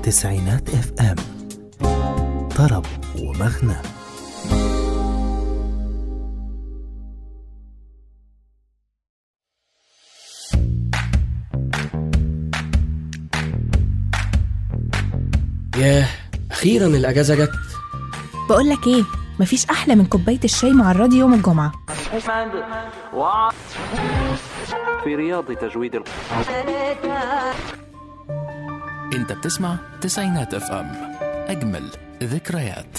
تسعينات اف ام طرب ومغنى ياه اخيرا الاجازه جت بقول لك ايه مفيش احلى من كوبايه الشاي مع الراديو يوم الجمعه في رياض تجويد الق- انت بتسمع تسعينات اف ام اجمل ذكريات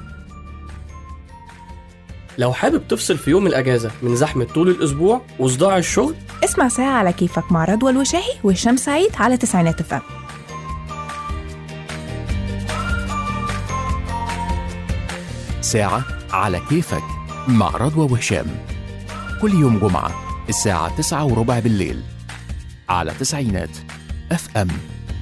لو حابب تفصل في يوم الاجازه من زحمه طول الاسبوع وصداع الشغل اسمع ساعه على كيفك مع رضوى الوشاحي وهشام سعيد على تسعينات اف ام ساعة على كيفك مع رضوى وهشام كل يوم جمعة الساعة تسعة وربع بالليل على تسعينات اف ام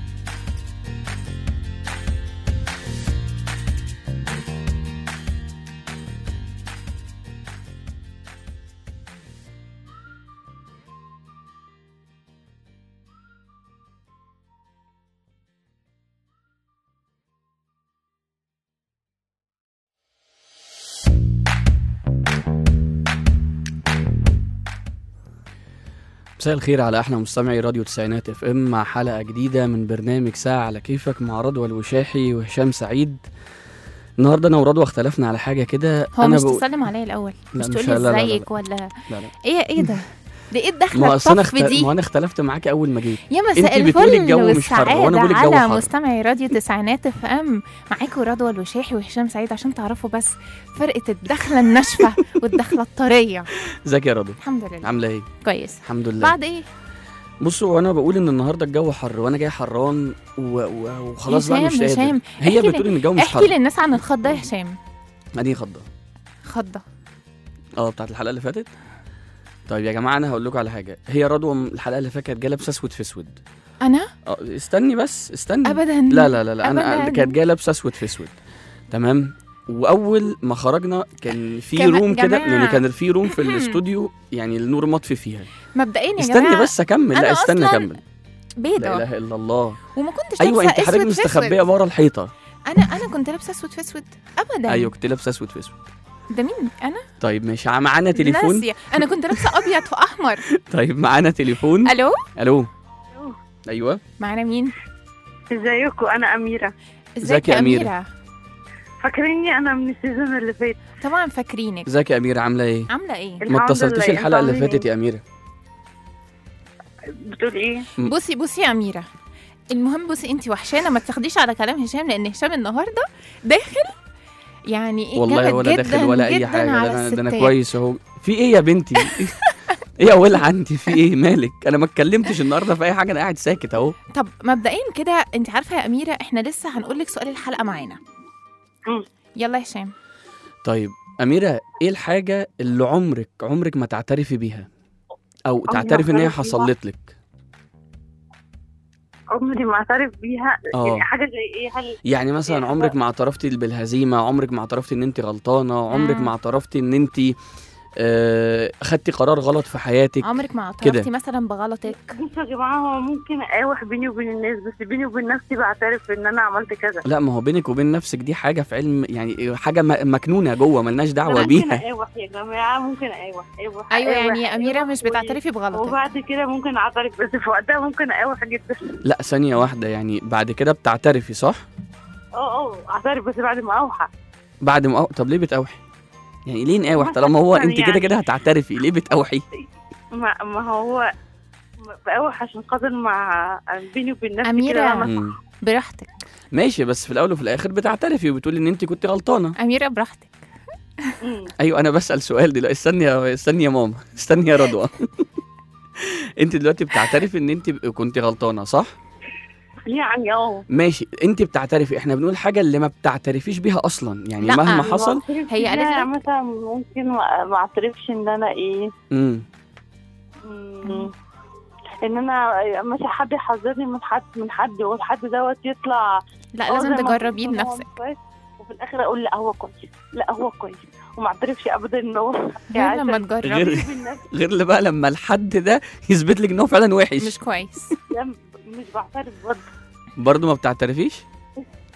مساء الخير على احلى مستمعي راديو تسعينات اف ام مع حلقه جديده من برنامج ساعه على كيفك مع رضوى الوشاحي وهشام سعيد النهارده انا ورضوى اختلفنا على حاجه كده هو انا مش بقول- تسلم عليا الاول لا، مش مش- تقولي لا، لا، لا، لا. ازيك ولا لا لا ايه ايه ده ده ايه ما الدخله اصل انا الطف اخت... دي ما انا اختلفت معاكي اول ما جيت يا مساء انتي بتقولي الفل الجو مش حر، وانا والسعادة بقول الجو على حر. مستمعي راديو تسعينات اف ام معاكم رضوى الوشاحي وهشام سعيد عشان تعرفوا بس فرقة الدخلة الناشفة والدخلة الطرية ازيك يا رضوى الحمد لله عامله ايه كويس الحمد لله بعد ايه بصوا وانا بقول ان النهارده الجو حر وانا جاي حران و... و... وخلاص بقى مش هشام قادر هشام هي احكي بتقول ان الجو مش احكي حر للناس عن الخضة يا هشام ادي خضه خضة اه بتاعت الحلقه اللي فاتت طيب يا جماعه انا هقول لكم على حاجه هي رضوى م- الحلقه اللي فاتت كانت جايه لابسه اسود في اسود انا اه استني بس استني ابدا لا لا لا لا انا أبداً. كانت جايه لابسه اسود في اسود تمام واول ما خرجنا كان في كمان- روم كده جماعة. يعني كان في روم في الاستوديو يعني النور مطفي فيها مبدئيا يا استني جماعة بس اكمل لا أنا استنى أصلاً اكمل لا بيضة اله الا الله وما كنتش ايوه لابسة انت حضرتك أسود في مستخبيه أسود. ورا الحيطه انا انا كنت لابسه اسود في اسود ابدا ايوه كنت لابسه اسود في اسود ده مين انا طيب ماشي معانا تليفون ناسية. انا كنت لابسه ابيض في احمر طيب معانا تليفون الو الو ايوه معانا مين ازيكم انا اميره ازيك يا أميرة؟ فاكريني انا من السيزون اللي فات طبعا فاكرينك ازيك يا اميره عامله ايه عامله ايه ما الحمد اتصلتيش لله، الحلقه اللي انتوا فاتت يا اميره بتقول ايه م. بصي بصي يا اميره المهم بصي انت وحشانه ما تاخديش على كلام هشام لان هشام النهارده داخل يعني ايه والله جامد ولا جدا داخل ولا اي جدا حاجه على ده انا ده انا الستات. كويس اهو في ايه يا بنتي ايه يا ولع عندي في ايه مالك انا ما اتكلمتش النهارده في اي حاجه انا قاعد ساكت اهو طب مبدئيا كده انت عارفه يا اميره احنا لسه هنقول لك سؤال الحلقه معانا مم. يلا يا هشام طيب اميره ايه الحاجه اللي عمرك عمرك ما تعترفي بيها او تعترفي ان هي أعترف بيها؟ حصلت لك عمري ما اعترف بيها اه. يعني حاجه زي ايه هل يعني مثلا إيه، عمرك ما اعترفتي بالهزيمه عمرك ما اعترفتي ان انت غلطانه عمرك مم. ما اعترفتي ان انت آه، خدتي قرار غلط في حياتك عمرك ما كده. اعترفتي مثلا بغلطك بصوا يا جماعه هو ممكن اقاوح بيني وبين الناس بس بيني وبين نفسي بعترف ان انا عملت كذا لا ما هو بينك وبين نفسك دي حاجه في علم يعني حاجه م- مكنونه جوه ملناش دعوه ممكن بيها اقاوح يا جماعه ممكن اقاوح اقاوح ايوه أقاوح، يعني يا اميره أقاوح مش و- بتعترفي بغلطك وبعد كده ممكن اعترف بس في وقتها ممكن اقاوح جدا لا ثانيه واحده يعني بعد كده بتعترفي صح اه اه اعترف بس بعد ما اوحى بعد ما طب ليه بتقاوحي يعني ليه نقاوح طالما هو انت كده يعني- كده هتعترفي ليه بتقاوحي ما, ما هو بقاوح عشان خاطر مع بيني وبين نفسي أميرة. كده أنا- مم. براحتك ماشي بس في الاول وفي الاخر بتعترفي وبتقولي ان انت كنت غلطانه اميره براحتك مم. ايوه انا بسال سؤال دلوقتي استني يا استني يا ماما استني يا رضوى انت دلوقتي بتعترفي ان انت كنت غلطانه صح يعني اه ماشي انت بتعترفي احنا بنقول حاجه اللي ما بتعترفيش بيها اصلا يعني لا، مهما ما حصل هي قالت لا، لك؟ مثلا ممكن ما ما اعترفش ان انا ايه امم مم. ان انا مثلا حد يحذرني من حد من حد والحد دوت يطلع لا آه لازم زي ما تجربيه قلت إن هو بنفسك كويس، وفي الاخر اقول لا هو كويس لا هو كويس وما اعترفش ابدا ان هو غير لما عشان تجربي غير بيني وبين نفسي غير اللي بقى لما الحد ده يثبت لك ان هو فعلا وحش مش كويس ده مش بعترف برضه برضه ما بتعترفيش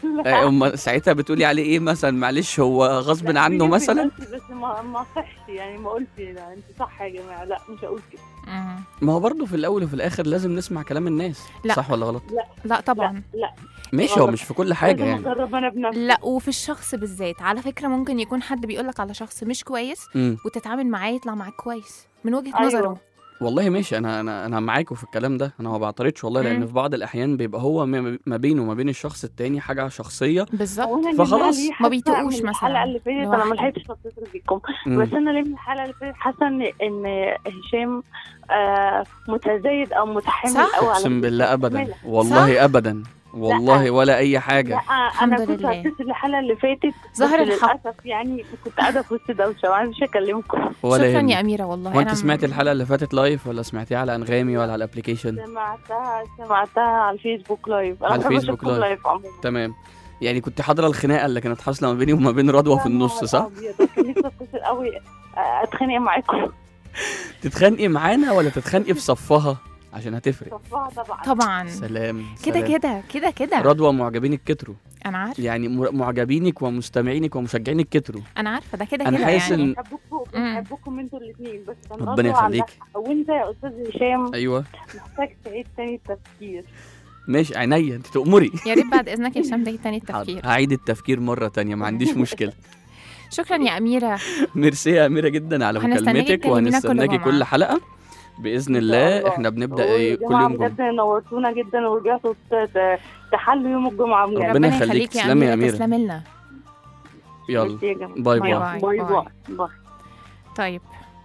آه، أم ساعتها بتقولي عليه ايه مثلا معلش هو غصب لا، عنه بيجي في مثلا نفسي بس ما ما صحش يعني ما قلت لا انت صح يا جماعه لا مش هقول كده مم. ما هو برضه في الاول وفي الاخر لازم نسمع كلام الناس لا. صح ولا غلط لا طبعا لا لا ماشي هو مش في كل حاجه لازم يعني اجرب انا بنفسي لا وفي الشخص بالذات على فكره ممكن يكون حد بيقولك على شخص مش كويس امم وتتعامل معاه يطلع معاك كويس من وجهه أيوة. نظره والله ماشي انا انا انا معاكوا في الكلام ده انا ما بعترضش والله لان مم. في بعض الاحيان بيبقى هو ما ما بينه وما بين الشخص التاني حاجه شخصيه بالظبط وانا اللي فخلاص، ليه ما حاسة بيتقوش من مثلاً الحلقه اللي فاتت انا لوحده. ما لحقتش اتصل بيكم مم. بس انا ليه من الحلقه اللي فاتت حاسه ان ان هشام آه متزايد او متحمل صح. او اقسم بالله ابدا متحملة. والله ابدا والله ولا اي حاجه لا الحمد انا كنت لله. هتصل الحلقه اللي فاتت ظهر بس الحق. للاسف يعني كنت قاعده في وسط دوشه ما عرفتش اكلمكم ولا شكرا يهمك. يا اميره والله وانت أنا- سمعتي الحلقه اللي فاتت لايف ولا سمعتيها على انغامي ولا على الابلكيشن سمعتها سمعتها على الفيسبوك لايف على انا بحب الفيسبوك أشوفكم لايف. لايف عموما تمام يعني كنت حاضره الخناقه اللي كانت حاصله ما بيني وما بين رضوى في النص صح كان نفسي اتصل قوي آه، اتخانق معاكم تتخانقي معانا ولا تتخانقي في صفها عشان هتفرق صفها طبعا طبعا سلام كده سلام. كده كده كده رضوى معجبينك كتروا انا عارفه يعني م- معجبينك ومستمعينك ومشجعينك كتروا انا عارفه ده كده أنا كده حاسس يعني إن- بحبكم مم. بحبكم انتوا الاثنين بس كان ربنا رضوى عندها يخليك حق. وانت يا استاذ هشام ايوه محتاج تعيد تاني التفكير ماشي عينيا انت تأمري يا ريت بعد اذنك يا هشام ده تاني التفكير حاضر. هعيد التفكير مره تانية ما عنديش مشكله شكرا يا اميره ميرسي يا اميره جدا على وهنستناكي مكالمتك تكلمينا كل وهنستناكي جمعة. كل حلقه باذن الله احنا بنبدا إيه كل والجماعة يوم جمعه بجد نورتونا جدا ورجعتوا ت- ت- تحلوا يوم الجمعه بجد ربنا يخليك. تسلمي يا أميرة. تسلمي لنا يلا ميرسي يا جماعة. باي باي. باي. باي باي. باي باي طيب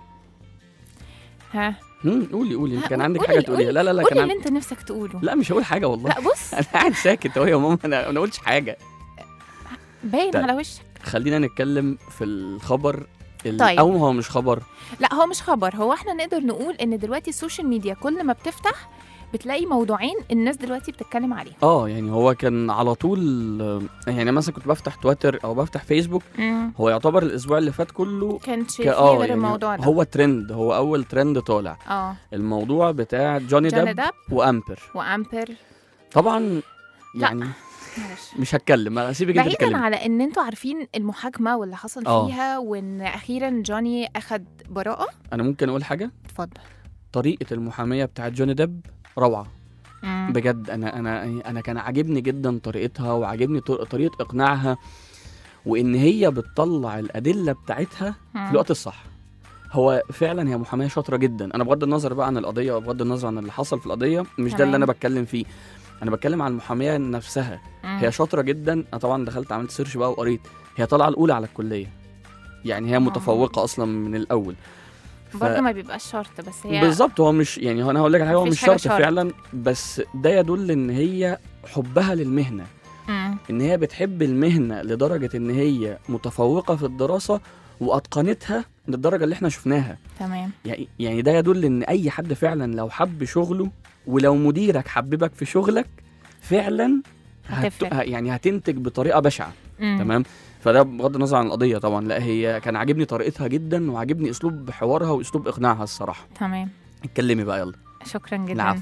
ها هم، قولي قولي انت كان ها، عندك قولي- حاجه تقوليها لا لا لا قولي كان اللي عندي انت نفسك تقوله لا مش هقول حاجه والله لا بص انا قاعد ساكت اهو يا ماما انا ما قلتش حاجه باين طيب. على وشك خلينا نتكلم في الخبر ال- طيب. او هو مش خبر لا هو مش خبر هو احنا نقدر نقول ان دلوقتي السوشيال ميديا كل ما بتفتح بتلاقي موضوعين الناس دلوقتي بتتكلم عليهم اه يعني هو كان على طول آه، يعني مثلا كنت بفتح تويتر او بفتح فيسبوك هو يعتبر الاسبوع اللي فات كله كانش ك- فيه اه غير يعني الموضوع ده هو ترند هو اول ترند طالع اه الموضوع بتاع جوني جوني ديب داب وامبر وامبر طبعا يعني معلش مش هتكلم اسيبك انت بعيدا تتكلمي على ان انتوا عارفين المحاكمه واللي حصل آه. فيها وان اخيرا جوني اخد براءه انا ممكن اقول حاجه اتفضل طريقه المحاميه بتاعت جوني ديب روعه مم. بجد انا انا انا كان عاجبني جدا طريقتها وعاجبني طر- طريقه اقناعها وان هي بتطلع الادله بتاعتها في مم. الوقت الصح هو فعلا هي محاميه شاطره جدا انا بغض النظر بقى عن القضيه وبغض النظر عن اللي حصل في القضيه مش ده تمام. اللي انا بتكلم فيه انا بتكلم عن المحاميه نفسها مم. هي شاطره جدا انا طبعا دخلت عملت سيرش بقى وقريت هي طالعه الاولى على الكليه يعني هي متفوقه اصلا من الاول ف- برضه ما بيبقاش شرط بس هي بالظبط هو مش يعني هو انا هقول لك على حاجه هو مفيش مش حاجة شرط شرط. فعلا بس ده يدل ان هي حبها للمهنه مم. ان هي بتحب المهنه لدرجه ان هي متفوقه في الدراسه واتقنتها للدرجه اللي احنا شفناها تمام يعني يعني ده يدل ان اي حد فعلا لو حب شغله ولو مديرك حببك في شغلك فعلا هت... هتفرق. ه- يعني هتنتج بطريقه بشعه مم. تمام فده بغض النظر عن القضيه طبعا لا هي كان عاجبني طريقتها جدا وعاجبني اسلوب حوارها واسلوب اقناعها الصراحه تمام اتكلمي بقى يلا شكرا جدا العفو.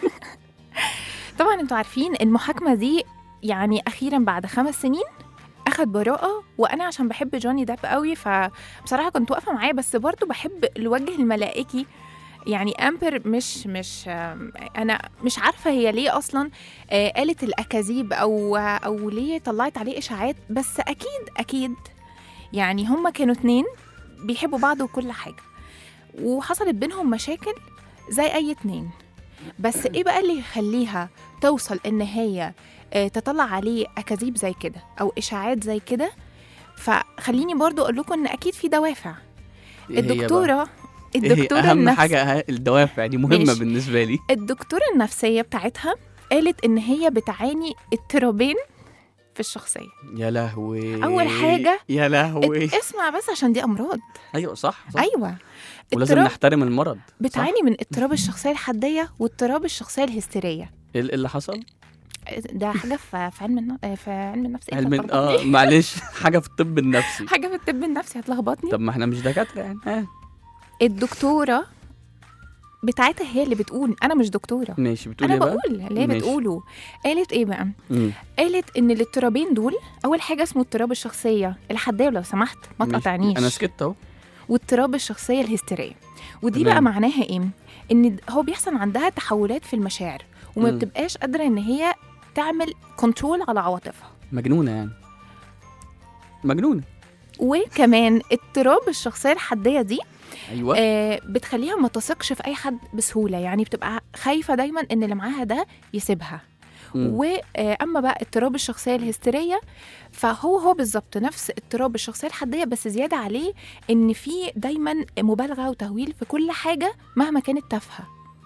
طبعا انتوا عارفين المحاكمه دي يعني اخيرا بعد خمس سنين اخد براءه وانا عشان بحب جوني ديب قوي فبصراحه كنت واقفه معاه بس برضو بحب الوجه الملائكي يعني امبر مش مش آم، انا مش عارفه هي ليه اصلا آه، قالت الاكاذيب او او ليه طلعت عليه اشاعات بس اكيد اكيد يعني هما كانوا اتنين بيحبوا بعض وكل حاجه وحصلت بينهم مشاكل زي اي اتنين بس ايه بقى اللي يخليها توصل ان هي آه، تطلع عليه اكاذيب زي كده او اشاعات زي كده فخليني برضو اقول لكم ان اكيد في دوافع إيه هي بقى؟ الدكتوره إيه هي الدكتوره اهم النفس حاجه ه- الدوافع دي مهمه ماشي. بالنسبه لي الدكتوره النفسيه بتاعتها قالت ان هي بتعاني اضطرابين في الشخصيه يا لهوي أول حاجة، يا لهوي ات- اسمع بس عشان دي امراض ايوه صح, صح. ايوه ولازم اضطراب نحترم المرض صح؟ بتعاني من اضطراب الشخصيه الحديه واضطراب الشخصيه الهستيريه ايه اللي حصل؟ ده حاجه في في علم الن- في علم النفس إيه علم هتلخبطني؟ اه معلش حاجه في الطب النفسي حاجه في الطب النفسي هتلخبطني طب ما احنا مش دكاتره يعني اه الدكتوره بتاعتها هي اللي بتقول انا مش دكتوره ماشي بتقول انا ايه بقى بقول اللي هي ماشي. بتقوله قالت ايه بقى مم. قالت ان الاضطرابين دول اول حاجه اسمه اضطراب الشخصيه الحديه لو سمحت ما ماشي. تقاطعنيش انا سكت اهو واضطراب الشخصيه الهستيريه ودي تمام. بقى معناها ايه ان هو بيحصل عندها تحولات في المشاعر وما مم. بتبقاش قادره ان هي تعمل كنترول على عواطفها مجنونه يعني مجنونه وكمان اضطراب الشخصيه الحديه دي ايوه آه بتخليها ما تثقش في اي حد بسهوله يعني بتبقى خايفه دايما ان اللي معاها ده يسيبها مم. واما بقى اضطراب الشخصيه الهستيريه فهو هو بالظبط نفس اضطراب الشخصيه الحديه بس زياده عليه ان في دايما مبالغه وتهويل في كل حاجه مهما كانت تافهه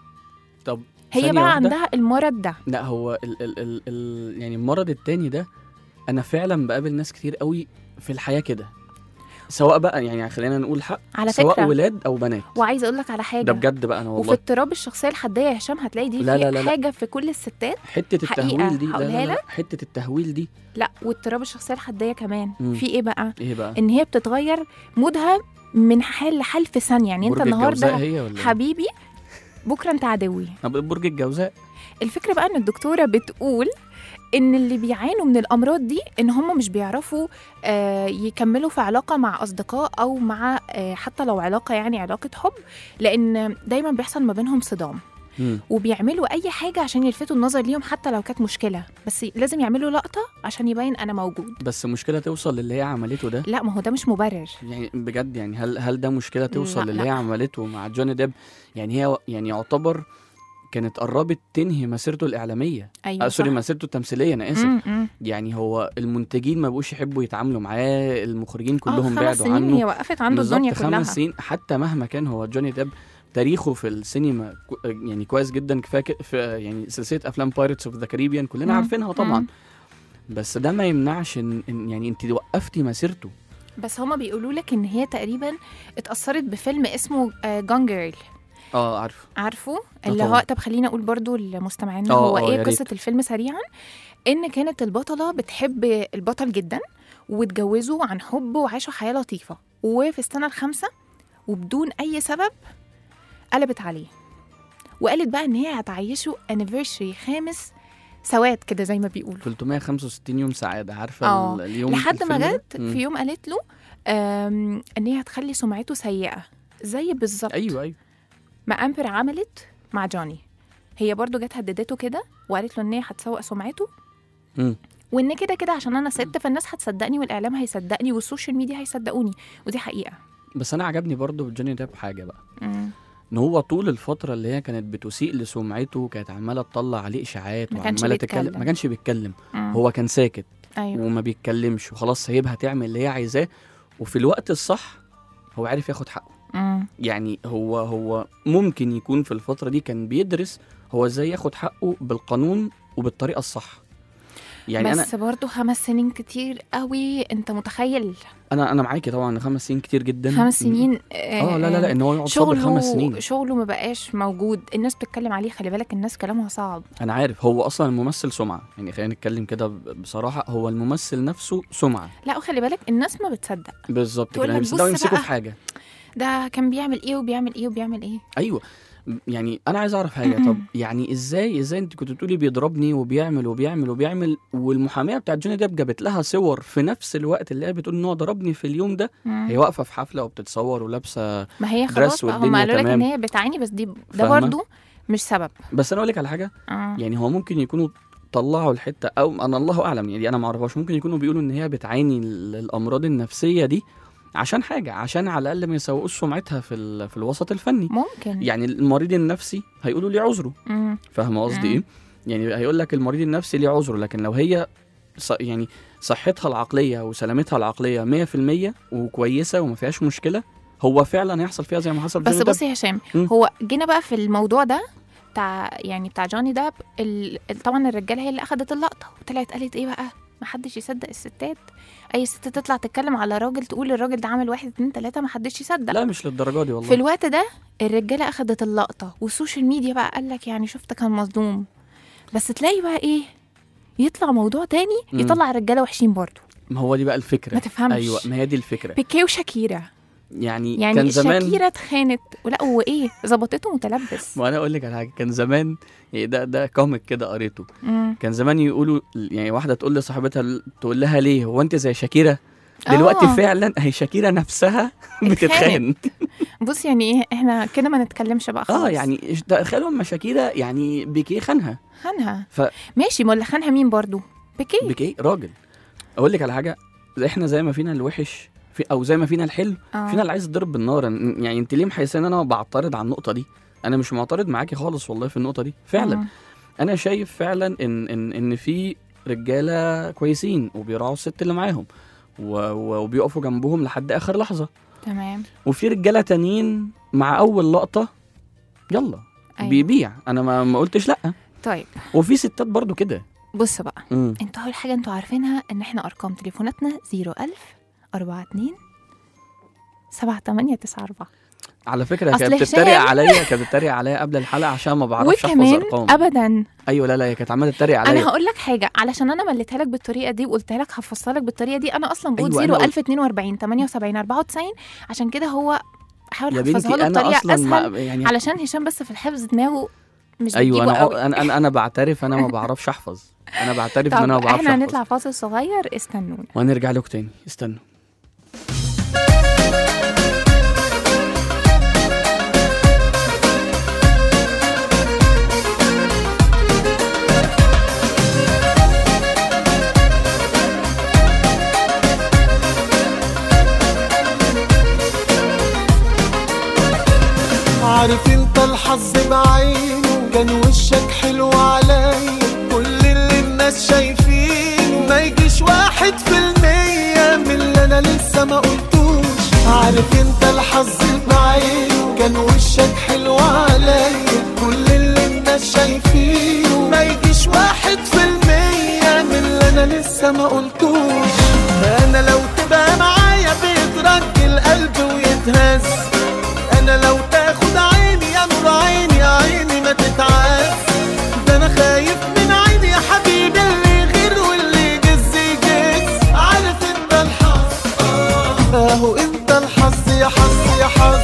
طب هي ثانية بقى واحدة. عندها المرض ده لا هو ال ال ال ال يعني المرض التاني ده انا فعلا بقابل ناس كتير قوي في الحياه كده سواء بقى يعني خلينا نقول حق على سواء فكرة. ولاد او بنات وعايزه اقول لك على حاجه ده بجد بقى انا وفي والله اضطراب الشخصيه الحديه يا هشام هتلاقي دي لا في لا لا لا. حاجه في كل الستات حته حقيقة التهويل دي لا هقولها لا لا حته التهويل دي لا واضطراب الشخصيه الحديه كمان مم. في ايه بقى ايه بقى ان هي بتتغير مودها من حال لحال في ثانيه يعني انت برج الجوزاء النهارده هي ولا إيه؟ حبيبي بكره انت عدوي أنا بقول برج الجوزاء الفكره بقى ان الدكتوره بتقول ان اللي بيعانوا من الامراض دي ان هم مش بيعرفوا آه، يكملوا في علاقه مع اصدقاء او مع آه، حتى لو علاقه يعني علاقه حب لان دايما بيحصل ما بينهم صدام مم. وبيعملوا اي حاجه عشان يلفتوا النظر ليهم حتى لو كانت مشكله بس لازم يعملوا لقطه عشان يبين انا موجود بس مشكله توصل للي هي عملته ده لا ما هو ده مش مبرر يعني بجد يعني هل هل ده مشكله توصل لا، للي هي لا. عملته مع جوني ديب يعني هي يعني يعتبر كانت قربت تنهي مسيرته الاعلاميه ايوه آه سوري صح. مسيرته التمثيليه انا اسف مم، مم. يعني هو المنتجين ما بقوش يحبوا يتعاملوا معاه المخرجين آه، كلهم خمس بعدوا سنين عنه هي وقفت عنده بالظبط الدنيا كلها خمس سنين حتى مهما كان هو جوني ديب تاريخه في السينما كو- يعني كويس جدا كفايه ك- في يعني سلسله افلام بايرتس اوف ذا كاريبيان كلنا مم، عارفينها طبعا مم. بس ده ما يمنعش ان إن يعني انت وقفتي مسيرته بس هما بيقولوا لك ان هي تقريبا اتاثرت بفيلم اسمه جون جيرل اه عارف عارفه آه اللي طبعاً. هو طب خليني اقول برضو للمستمعين آه، هو آه، يا ايه ريت. قصه الفيلم سريعا ان كانت البطله بتحب البطل جدا واتجوزوا عن حب وعاشوا حياه لطيفه وفي السنه الخامسه وبدون اي سبب قلبت عليه وقالت بقى ان هي هتعيشوا انيفرسري خامس سواد كده زي ما بيقولوا 365 يوم سعاده عارفه آه، ال- اليوم لحد ما الفيلم ده؟ جت مم. في يوم قالت له آم، ان هي هتخلي سمعته سيئه زي بالظبط ايوه ايوه ما امبر عملت مع جوني هي برضو جت هددته كده وقالت له ان هي هتسوق سمعته مم. وان كده كده عشان انا ست فالناس هتصدقني والاعلام هيصدقني والسوشيال ميديا هيصدقوني ودي حقيقه بس انا عجبني برضو في جوني ديب حاجه بقى مم. ان هو طول الفتره اللي هي كانت بتسيء لسمعته كانت عماله تطلع عليه اشاعات ما كانش وعماله تتكلم بيتكلم. ما كانش بيتكلم مم. هو كان ساكت ايوه وما بيتكلمش وخلاص سايبها تعمل اللي هي عايزاه وفي الوقت الصح هو عارف ياخد حقه مم. يعني هو هو ممكن يكون في الفتره دي كان بيدرس هو ازاي ياخد حقه بالقانون وبالطريقه الصح يعني انا بس برضو خمس سنين كتير قوي انت متخيل انا انا معاكي طبعا خمس سنين كتير جدا خمس سنين اه لا لا لا ان هو يقعد صابر شغله خمس سنين شغله ما بقاش موجود الناس بتتكلم عليه خلي بالك الناس كلامها صعب انا عارف هو اصلا الممثل سمعه يعني خلينا نتكلم كده ب- بصراحه هو الممثل نفسه سمعه لا وخلي بالك الناس ما بتصدق بالظبط تقول كده لك بيصدقوا بص يمسكوا بقى. في حاجه ده كان بيعمل ايه وبيعمل ايه وبيعمل ايه ايوه يعني انا عايز اعرف حاجه طب يعني ازاي ازاي انت كنت بتقولي بيضربني وبيعمل وبيعمل وبيعمل والمحاميه بتاعت جوني ديب جابت لها صور في نفس الوقت اللي هي بتقول ان هو ضربني في اليوم ده مم. هي واقفه في حفله وبتتصور ولابسه ما هي درس خلاص بقى هم والدنيا قالوا لك ان تمام. هي بتعاني بس دي ده فاهمة؟ برضو مش سبب بس انا اقول لك على حاجه آه. يعني هو ممكن يكونوا طلعوا الحته او انا الله اعلم يعني انا ما اعرفهاش ممكن يكونوا بيقولوا ان هي بتعاني ال- الامراض النفسيه دي عشان حاجه عشان على الاقل ما يسوقوش سمعتها في ال- في الوسط الفني ممكن يعني المريض النفسي هيقولوا ليه عذره مم. فاهمه قصدي مم. ايه يعني هيقول لك المريض النفسي ليه عذره لكن لو هي ص- يعني صحتها العقليه وسلامتها العقليه 100% وكويسه وما فيهاش مشكله هو فعلا هيحصل فيها زي ما حصل في بس جوني ديب. بصي يا هشام مم. هو جينا بقى في الموضوع ده بتاع يعني بتاع جوني داب ال... ال- طبعا الرجاله هي اللي اخذت اللقطه وطلعت قالت ايه بقى ما حدش يصدق الستات اي ست تطلع تتكلم على راجل تقول الراجل ده عمل واحد اتنين تلاته ما حدش يصدق لا مش للدرجه دي والله في الوقت ده الرجاله اخذت اللقطه والسوشيال ميديا بقى قال لك يعني شفت كان مظلوم بس تلاقي بقى ايه يطلع موضوع تاني مم. يطلع الرجاله وحشين برضه ما هو دي بقى الفكره ما تفهمش ايوه ما هي دي الفكره بيكي وشاكيرا يعني, يعني كان زمان شاكيرا اتخانت ولا وايه ظبطته متلبس ما انا اقول لك على حاجه كان زمان يعني ده ده كوميك كده قريته مم. كان زمان يقولوا يعني واحده تقول لصاحبتها تقول لها ليه هو انت زي شاكيرا دلوقتي آه. فعلا هي شاكيرا نفسها بتتخان بص يعني ايه احنا كده ما نتكلمش بقى خلاص اه يعني إيش- تخيلوا اما شاكيرا يعني بيكي خانها خانها ف- ماشي ما اللي خانها مين برضو بيكي بيكي راجل اقول لك على حاجه احنا زي ما فينا الوحش في او زي ما فينا الحلو آه. فينا اللي عايز يتضرب بالنار إن- يعني انت ليه محيسه ان انا بعترض على النقطه دي انا مش معترض معاكي خالص والله في النقطه دي فعلا مم. انا شايف فعلا ان ان ان في رجاله كويسين وبيراعوا الست اللي معاهم و- و- وبيقفوا جنبهم لحد اخر لحظه تمام وفي رجاله تانيين مع اول لقطه يلا أيوة. بيبيع انا ما, ما قلتش لا طيب وفي ستات برضو كده بص بقى مم. انتوا اول حاجه انتوا عارفينها ان احنا ارقام تليفوناتنا 01000 42 7894 على فكره أصل كانت هشام- بتتريق عليا كانت بتتريق عليا قبل الحلقه عشان ما بعرفش احفظ وكمان ارقام ابدا ايوه لا لا هي كانت عماله تتريق انا عليا هقول لك حاجه علشان انا مليتها لك بالطريقه دي وقلتها لك هفصلها لك بالطريقه دي انا اصلا بقول أيوة، أنا قلت- 01042 78 94 عشان كده هو حاول يا احفظها بنتي له انا بطريقه اصلا اسهل ما يعني علشان هشام بس في الحفظ دماغه مش ايوه بتجيبه انا قوي. انا انا, أنا بعترف انا ما بعرفش احفظ انا بعترف ان انا ما طب بعرفش احنا احفظ هنطلع فاصل صغير استنونا وهنرجع لكم تاني استنوا عارف انت الحظ بعينه كان وشك حلو عليا كل اللي الناس شايفينه ما يجيش واحد في المية من اللي انا لسه ما قلتوش عارف انت الحظ بعينه كان وشك حلو عليا كل اللي الناس شايفينه ما يجيش واحد في المية من اللي انا لسه ما قلتوش انا لو تبقى معايا بيترج القلب ويتهز انا لو تاخد عيني يا نور عيني يا عيني ما تتعز ده انا خايف من عيني يا حبيبي اللي غير واللي يجز يجز عارف انت الحظ آه، اهو انت الحظ يا حظ يا حظ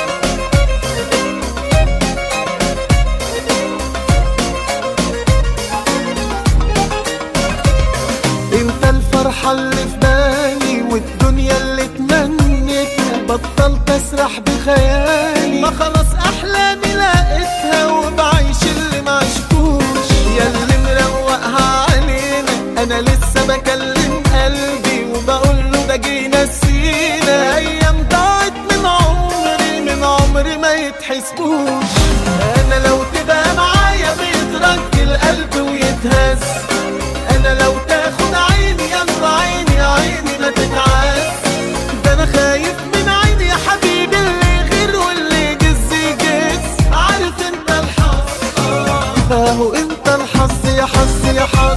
انت الفرحة اللي في بالي والدنيا اللي تمنيتها بطلت اسرح بخيالي ما خلاص احلامي لقيتها وبعيش اللي ما عشتوش يا اللي مروقها علينا انا لسه بكلم قلبي وبقول له ده جينا سينا ايام ضاعت من عمري من عمري ما يتحسبوش انا لو تبقى معايا بيترك القلب ويتهز انا لو تاخد عيني يا نور عيني يا عيني ما تتعز ده انا خايف من عيني يا حبيبي اللي غير واللي يجز يجز عارف انت الحظ آه، اهو انت الحظ يا حظ يا حظ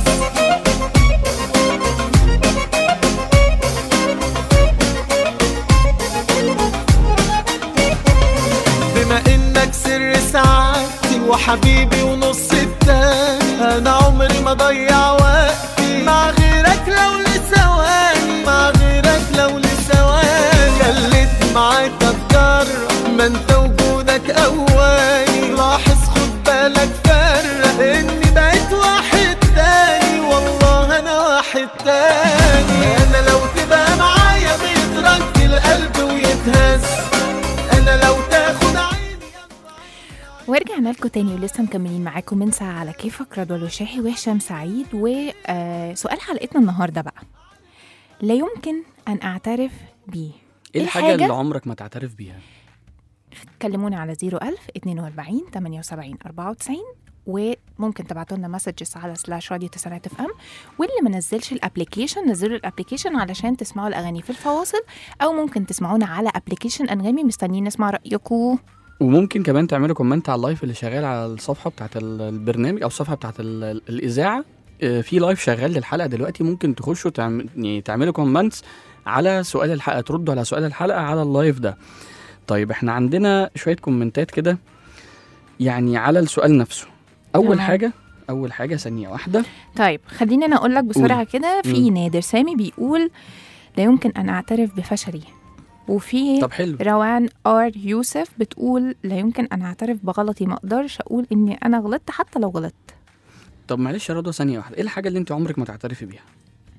بما انك سر سعادتي وحبيبي ونص التاني انا عمري ما ضيع وقتي مع غيرك لو لثواني مع غيرك لو لثواني خليت معاك اتجرأ ما انت وجودك قواني لاحظ خد بالك فرق اني بقيت واحد تاني والله انا واحد تاني انا لو تبقى معايا بيترك القلب ويتهز انا لو تاخد عيني ورجعنا لكم تاني ولسه مكملين معاكم من ساعة على كيفك رضوى الوشاحي وهشام سعيد وسؤال حلقتنا النهارده بقى لا يمكن ان اعترف بيه ايه الحاجه اللي عمرك ما تعترف بيها كلمونا على 01000 42 78 94 وممكن تبعتوا لنا مسجز على سلاش راديو تسعينات اف ام واللي ما نزلش الابلكيشن نزلوا الابلكيشن علشان تسمعوا الاغاني في الفواصل او ممكن تسمعونا على ابلكيشن انغامي مستنيين نسمع رايكم وممكن كمان تعملوا كومنت على اللايف اللي شغال على الصفحه بتاعت ال- البرنامج او الصفحه بتاعت ال- ال- الاذاعه آه، في لايف شغال للحلقه دلوقتي ممكن تخشوا تعم... يعني تعملوا كومنتس على سؤال الحلقه تردوا على سؤال الحلقه على اللايف ده طيب احنا عندنا شويه كومنتات كده يعني على السؤال نفسه اول تمام. حاجه اول حاجه ثانيه واحده طيب خليني انا اقول لك بسرعه كده في مم. نادر سامي بيقول لا يمكن ان اعترف بفشلي وفي طب حلو روان ار يوسف بتقول لا يمكن ان اعترف بغلطي ما اقدرش اقول اني انا غلطت حتى لو غلطت طب معلش يا رضوى ثانيه واحده ايه الحاجه اللي انت عمرك ما تعترفي بيها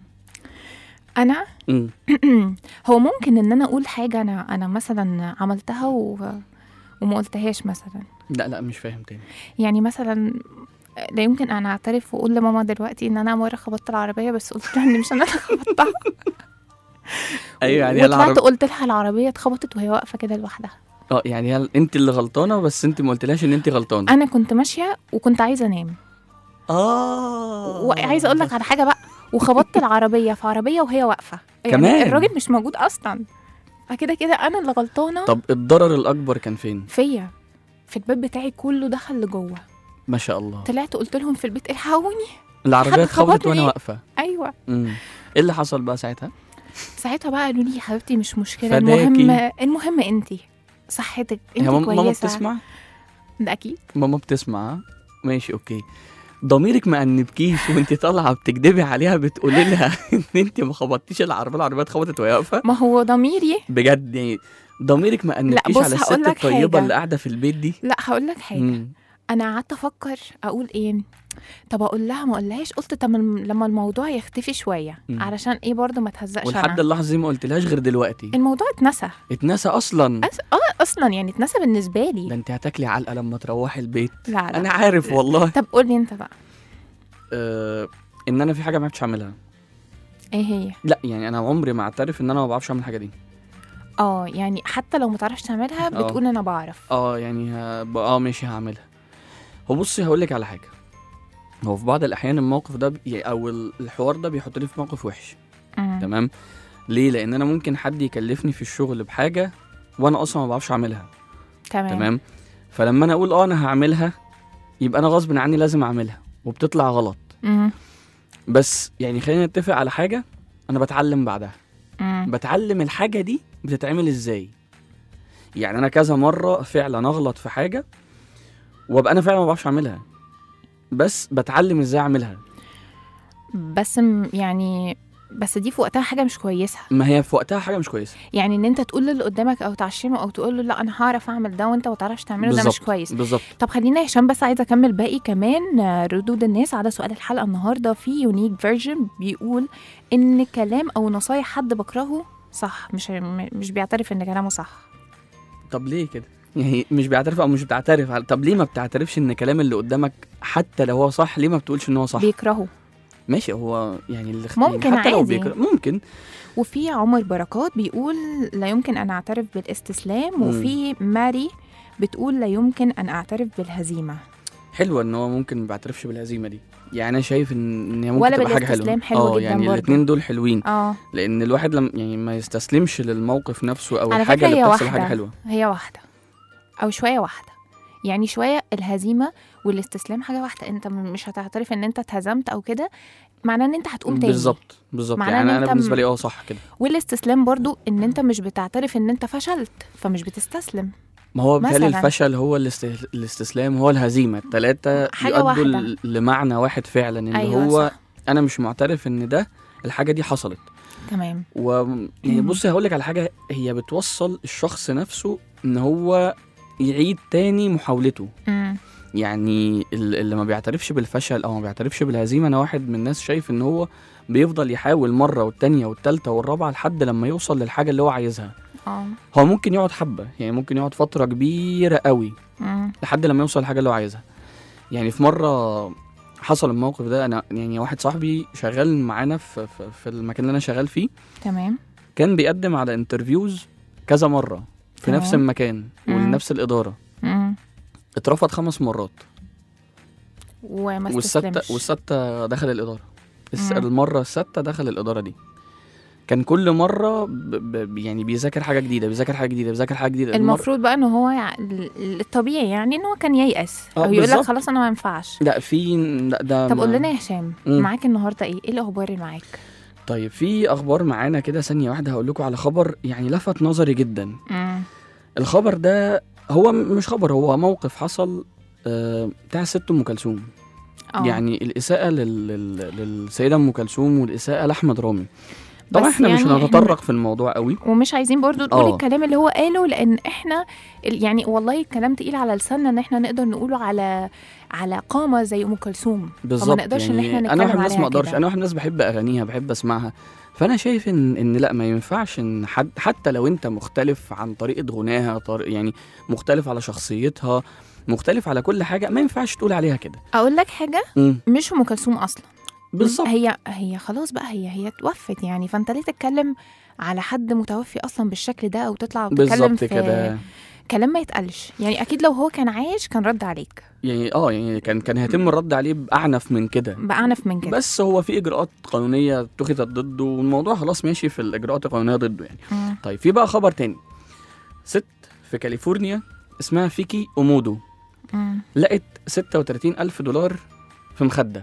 انا امم هو ممكن ان انا اقول حاجه انا انا مثلا عملتها و... وما قلتهاش مثلا لا لا مش فاهم تاني يعني مثلا لا يمكن ان اعترف واقول لماما دلوقتي ان انا مره خبطت العربيه بس قلت لها ان مش انا اللي خبطتها ايوه يعني هي وطلعت العرب... قلت لها العربيه اتخبطت وهي واقفه كده لوحدها اه يعني هل انت اللي غلطانه بس انت ما قلتلهاش ان انت غلطانه انا كنت ماشيه وكنت عايزه انام اه وعايزه اقول لك على حاجه بقى وخبطت العربيه في عربيه وهي واقفه كمان؟ يعني الراجل مش موجود اصلا فكده كده انا اللي غلطانه طب الضرر الاكبر كان فين فيا في الباب بتاعي كله دخل لجوه ما شاء الله طلعت قلت لهم في البيت الحقوني العربيه حد اتخبطت خبطني. وانا واقفه ايوه امم ايه اللي حصل بقى ساعتها ساعتها بقى قالوا لي يا حبيبتي مش مشكله فداكي. المهم المهم انت صحتك انت هي ماما كويسه ماما بتسمع ده اكيد ماما بتسمع ها؟ ماشي اوكي ضميرك ما انبكيش وانت طالعه بتكدبي عليها بتقولي لها ان انت ما خبطتيش العربيه العربيه اتخبطت وهي واقفه ما هو ضميري بجد يعني ضميرك ما انبكيش بص على الست هقول لك الطيبه حاجة. اللي قاعده في البيت دي لا هقول لك حاجه مم. انا قعدت افكر اقول ايه طب اقول لها ما اقولهاش قلت طب الم- لما الموضوع يختفي شويه مم. علشان ايه برضه ما تهزقش ولحد انا اللحظه دي ما قلتلهاش غير دلوقتي الموضوع اتنسى اتنسى اصلا أس... اه اصلا يعني اتنسى بالنسبه ده لي انت هتاكلي علقه لما تروحي البيت لا لا انا عارف والله طب قول لي انت بقى آه ان انا في حاجه ما عرفتش اعملها ايه هي لا يعني انا عمري ما اعترف ان انا ما بعرفش اعمل الحاجه دي اه يعني حتى لو ما تعرفش تعملها آه. بتقول انا بعرف اه يعني ه... ب- اه ماشي هعملها هو بصي هقول لك على حاجه هو في بعض الاحيان الموقف ده بي... او ال- الحوار ده بيحطني في موقف وحش مم. تمام ليه لان انا ممكن حد يكلفني في الشغل بحاجه وانا اصلا ما بعرفش اعملها تمام تمام فلما انا اقول اه انا هعملها يبقى انا غصب عني لازم اعملها وبتطلع غلط مم. بس يعني خلينا نتفق على حاجه انا بتعلم بعدها مم. بتعلم الحاجه دي بتتعمل ازاي يعني انا كذا مره فعلا اغلط في حاجه وابقى انا فعلا ما بعرفش اعملها بس بتعلم ازاي اعملها بس م- يعني بس دي في وقتها حاجه مش كويسه ما هي في وقتها حاجه مش كويسه يعني ان انت تقول للي قدامك او تعشمه او تقول له لا انا هعرف اعمل ده وانت ما تعرفش تعمله ده مش بالظبط، كويس بالظبط طب خلينا يا هشام بس عايزه اكمل باقي كمان آه، ردود الناس على سؤال الحلقه النهارده في يونيك فيرجن بيقول ان كلام او نصايح حد بكرهه صح مش م- مش بيعترف ان كلامه صح طب ليه كده يعني مش بيعترف او مش بتعترف على- طب ليه ما بتعترفش ان الكلام اللي قدامك حتى لو هو صح ليه ما بتقولش ان هو صح بيكرهه ماشي هو يعني اللي ممكن يعني حتى لو عادي. بيكره ممكن وفي عمر بركات بيقول لا يمكن ان اعترف بالاستسلام مم. وفي ماري بتقول لا يمكن ان اعترف بالهزيمه حلوه ان هو ممكن ما بيعترفش بالهزيمه دي يعني انا شايف ان ان هي ممكن ولا تبقى حاجه حلوه بالاستسلام حلو اه جدا يعني برضه. الاثنين دول حلوين اه لان الواحد لم يعني ما يستسلمش للموقف نفسه او على الحاجه فكرة اللي هي بتحصل حاجه واحدة. حلوه هي واحده او شويه واحده يعني شويه الهزيمه والاستسلام حاجه واحده انت م- مش هتعترف ان انت اتهزمت او كده معناه ان انت هتقوم تاني بالظبط بالظبط معناه يعني إن انا أنت بالنسبه م- لي اه صح كده والاستسلام برضو ان انت مش بتعترف ان انت فشلت فمش بتستسلم ما هو بالتالي مثلاً. الفشل هو الاست- الاستسلام هو الهزيمه الثلاثه حاجة يؤدوا واحدة. ل- لمعنى واحد فعلا ان أيوة هو صح. انا مش معترف ان ده الحاجه دي حصلت تمام و يعني مم. بصي هقول لك على حاجه هي بتوصل الشخص نفسه ان هو يعيد تاني محاولته مم. يعني ال- اللي ما بيعترفش بالفشل او ما بيعترفش بالهزيمه انا واحد من الناس شايف ان هو بيفضل يحاول مره والتانيه والتالته والرابعه لحد لما يوصل للحاجه اللي هو عايزها اه هو ممكن يقعد حبه يعني ممكن يقعد فتره كبيره قوي مم. لحد لما يوصل للحاجه اللي هو عايزها يعني في مره حصل الموقف ده انا يعني واحد صاحبي شغال معانا في, في, في المكان اللي انا شغال فيه تمام كان بيقدم على انترفيوز كذا مره في تمام. نفس المكان مم. ولنفس الاداره مم. اترفض خمس مرات وما والستة استسلمش والستة دخل الإدارة الس... مم. المرة الستة دخل الإدارة دي كان كل مرة ب... ب... يعني بيذاكر حاجة جديدة بيذاكر حاجة جديدة بيذاكر حاجة جديدة المر- المفروض بقى ان هو يع... ال- الطبيعي يعني ان هو كان ييأس آه، او يقول لك بالظبط. خلاص انا ما ينفعش لا في لا ده طب ما- قول لنا يا هشام مم. معاك النهارده ايه ايه الاخبار اللي معاك طيب في أخبار معانا كده ثانية واحدة هقول لكم على خبر يعني لفت نظري جدا مم. الخبر ده هو م- مش خبر هو موقف حصل آه، بتاع الست أم كلثوم اه يعني الإساءة لل... لل... للسيدة أم كلثوم والإساءة لأحمد رامي طبعا بس احنا مش يعني هنتطرق في الموضوع قوي ومش عايزين برضو نقول آه. الكلام اللي هو قاله لان احنا ال- يعني والله الكلام تقيل على لساننا ان احنا نقدر نقوله على على قامه زي ام كلثوم بالظبط نقدرش إن يعني إحنا انا نتكلم واحد من الناس عليها ما اقدرش كده. انا واحد من الناس بحب اغانيها بحب اسمعها فانا شايف ان ان لا ما ينفعش ان حد حتى لو انت مختلف عن طريقه غناها طريق يعني مختلف على شخصيتها مختلف على كل حاجه ما ينفعش تقول عليها كده اقول لك حاجه مم. مش ام كلثوم اصلا بالظبط هي هي خلاص بقى هي هي توفت يعني فانت ليه تتكلم على حد متوفي اصلا بالشكل ده او تطلع وتتكلم بالظبط في كده كلام ما يتقالش يعني اكيد لو هو كان عايش كان رد عليك يعني اه يعني كان كان هيتم الرد عليه باعنف من كده بأعنف من كده بس هو في اجراءات قانونيه اتخذت ضده والموضوع خلاص ماشي في الاجراءات القانونيه ضده يعني مم. طيب في بقى خبر تاني ست في كاليفورنيا اسمها فيكي اومودو مم. لقت 36 ألف دولار في مخدة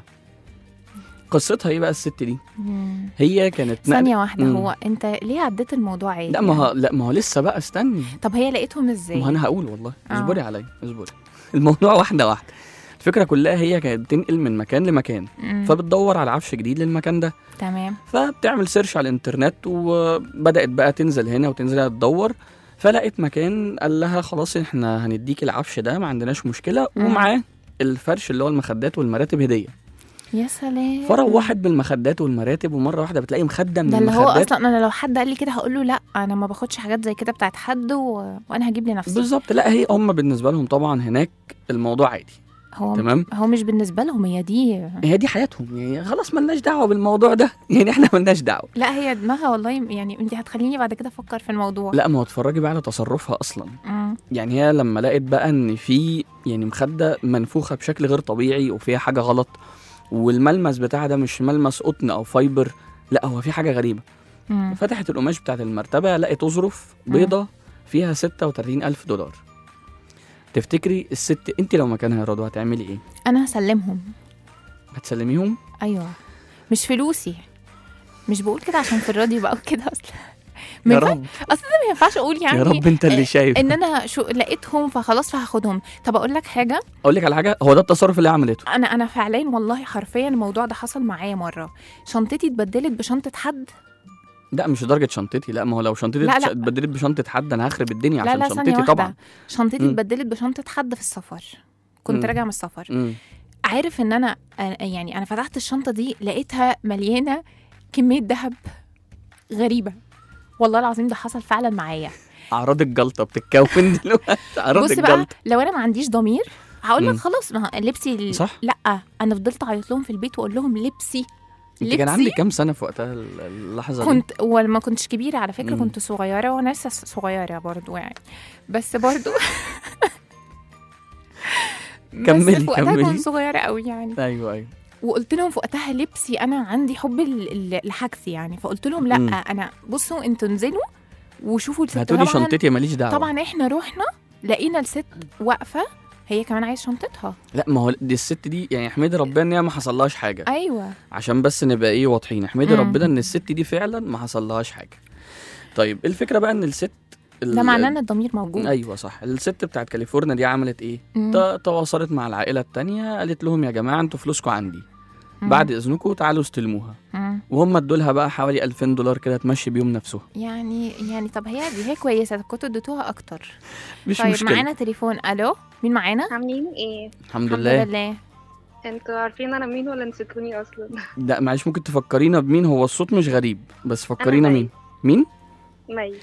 قصتها ايه بقى الست دي مم. هي كانت نقل- ثانية واحدة مم. هو انت ليه عديت الموضوع عادي لا ما يعني؟ هو لا ما هو لسه بقى استني طب هي لقيتهم ازاي؟ ما هو انا هقول والله آه. اصبري عليا اصبري الموضوع واحده واحده الفكره كلها هي كانت بتنقل من مكان لمكان مم. فبتدور على عفش جديد للمكان ده تمام فبتعمل سيرش على الانترنت وبدات بقى تنزل هنا وتنزل هنا تدور فلقيت مكان قال لها خلاص احنا هنديك العفش ده ما عندناش مشكله مم. ومعاه الفرش اللي هو المخدات والمراتب هديه يا سلام فروحت بالمخدات والمراتب ومره واحده بتلاقي مخده من ده اللي هو المخدات اصلا انا لو حد قال لي كده هقول له لا انا ما باخدش حاجات زي كده بتاعت حد و... وانا هجيب لنفسي بالظبط لا هي هم بالنسبه لهم طبعا هناك الموضوع عادي هو تمام هو مش بالنسبه لهم هي دي هي دي حياتهم يعني خلاص ملناش دعوه بالموضوع ده يعني احنا ملناش دعوه لا هي دماغها والله يعني انت هتخليني بعد كده افكر في الموضوع لا ما هو اتفرجي بقى على تصرفها اصلا مم. يعني هي لما لقت بقى ان في يعني مخده منفوخه بشكل غير طبيعي وفيها حاجه غلط والملمس بتاعها ده مش ملمس قطن او فايبر لا هو في حاجه غريبه مم. فتحت القماش بتاعت المرتبه لقت اظرف مم. بيضه فيها 36 الف دولار تفتكري الست انت لو مكانها يا رضوى هتعملي ايه انا هسلمهم هتسلميهم ايوه مش فلوسي مش بقول كده عشان في الراديو بقول كده اصلا ما يا ينفع- رب اصل ده ما ينفعش اقول يعني يا رب انت اللي شايف ان انا شو لقيتهم فخلاص فهاخدهم طب اقول لك حاجه اقول لك على حاجه هو ده التصرف اللي عملته انا انا فعليا والله حرفيا الموضوع ده حصل معايا مره شنطتي اتبدلت بشنطه حد لا مش لدرجه شنطتي لا ما هو لو شنطتي لا، لا. اتبدلت بشنطه حد انا هخرب الدنيا لا عشان لا ثانيه شنطتي واحده طبعا شنطتي مم. اتبدلت بشنطه حد في السفر كنت مم. راجعه من السفر مم. عارف ان انا أنا- يعني انا فتحت الشنطه دي لقيتها مليانه كميه ذهب غريبه والله العظيم ده حصل فعلا معايا اعراض الجلطه بتتكون دلوقتي اعراض بص بقى الجلطه لو انا ما عنديش ضمير هقول لك مم. خلاص ما هو لبسي ال- صح لا انا فضلت اعيط لهم في البيت واقول لهم لبسي انت كان لبسي عندك كام سنه في وقتها ال- اللحظه دي كنت وما كنتش كبيره على فكره مم. كنت صغيره وانا لسه صغيره برضو يعني بس برضو كملي، بس في وقتها كملي. كنت صغيره قوي يعني ايوه ايوه وقلت لهم في وقتها لبسي انا عندي حب ال- ال- الحجز يعني فقلت لهم لا مم. انا بصوا انتوا انزلوا وشوفوا الست هاتولي طبعا شنطتي ماليش دعوه طبعا احنا رحنا لقينا الست واقفه هي كمان عايز شنطتها لا ما هو دي الست دي يعني احمدي ربنا ان هي ما حصلهاش حاجه ايوه عشان بس نبقى ايه واضحين احمدي مم. ربنا ان الست دي فعلا ما حصلهاش حاجه طيب الفكره بقى ان الست ال- ده معناه ان الضمير موجود ايوه صح الست بتاعت كاليفورنيا دي عملت ايه مم. ت- تواصلت مع العائله التانية قالت لهم يا جماعه انتوا فلوسكم عندي مم. بعد اذنكم تعالوا استلموها مم. وهم ادوا لها بقى حوالي 2000 دولار كده تمشي بيهم نفسهم يعني يعني طب هي دي هي كويسه كنتوا اديتوها اكتر مش طيب مشكله معانا تليفون الو مين معانا عاملين ايه؟ الحمد الحمد لله لله انتوا عارفين انا مين ولا نسيتوني اصلا؟ لا معلش ممكن تفكرينا بمين هو الصوت مش غريب بس فكرينا مي. مين مين مي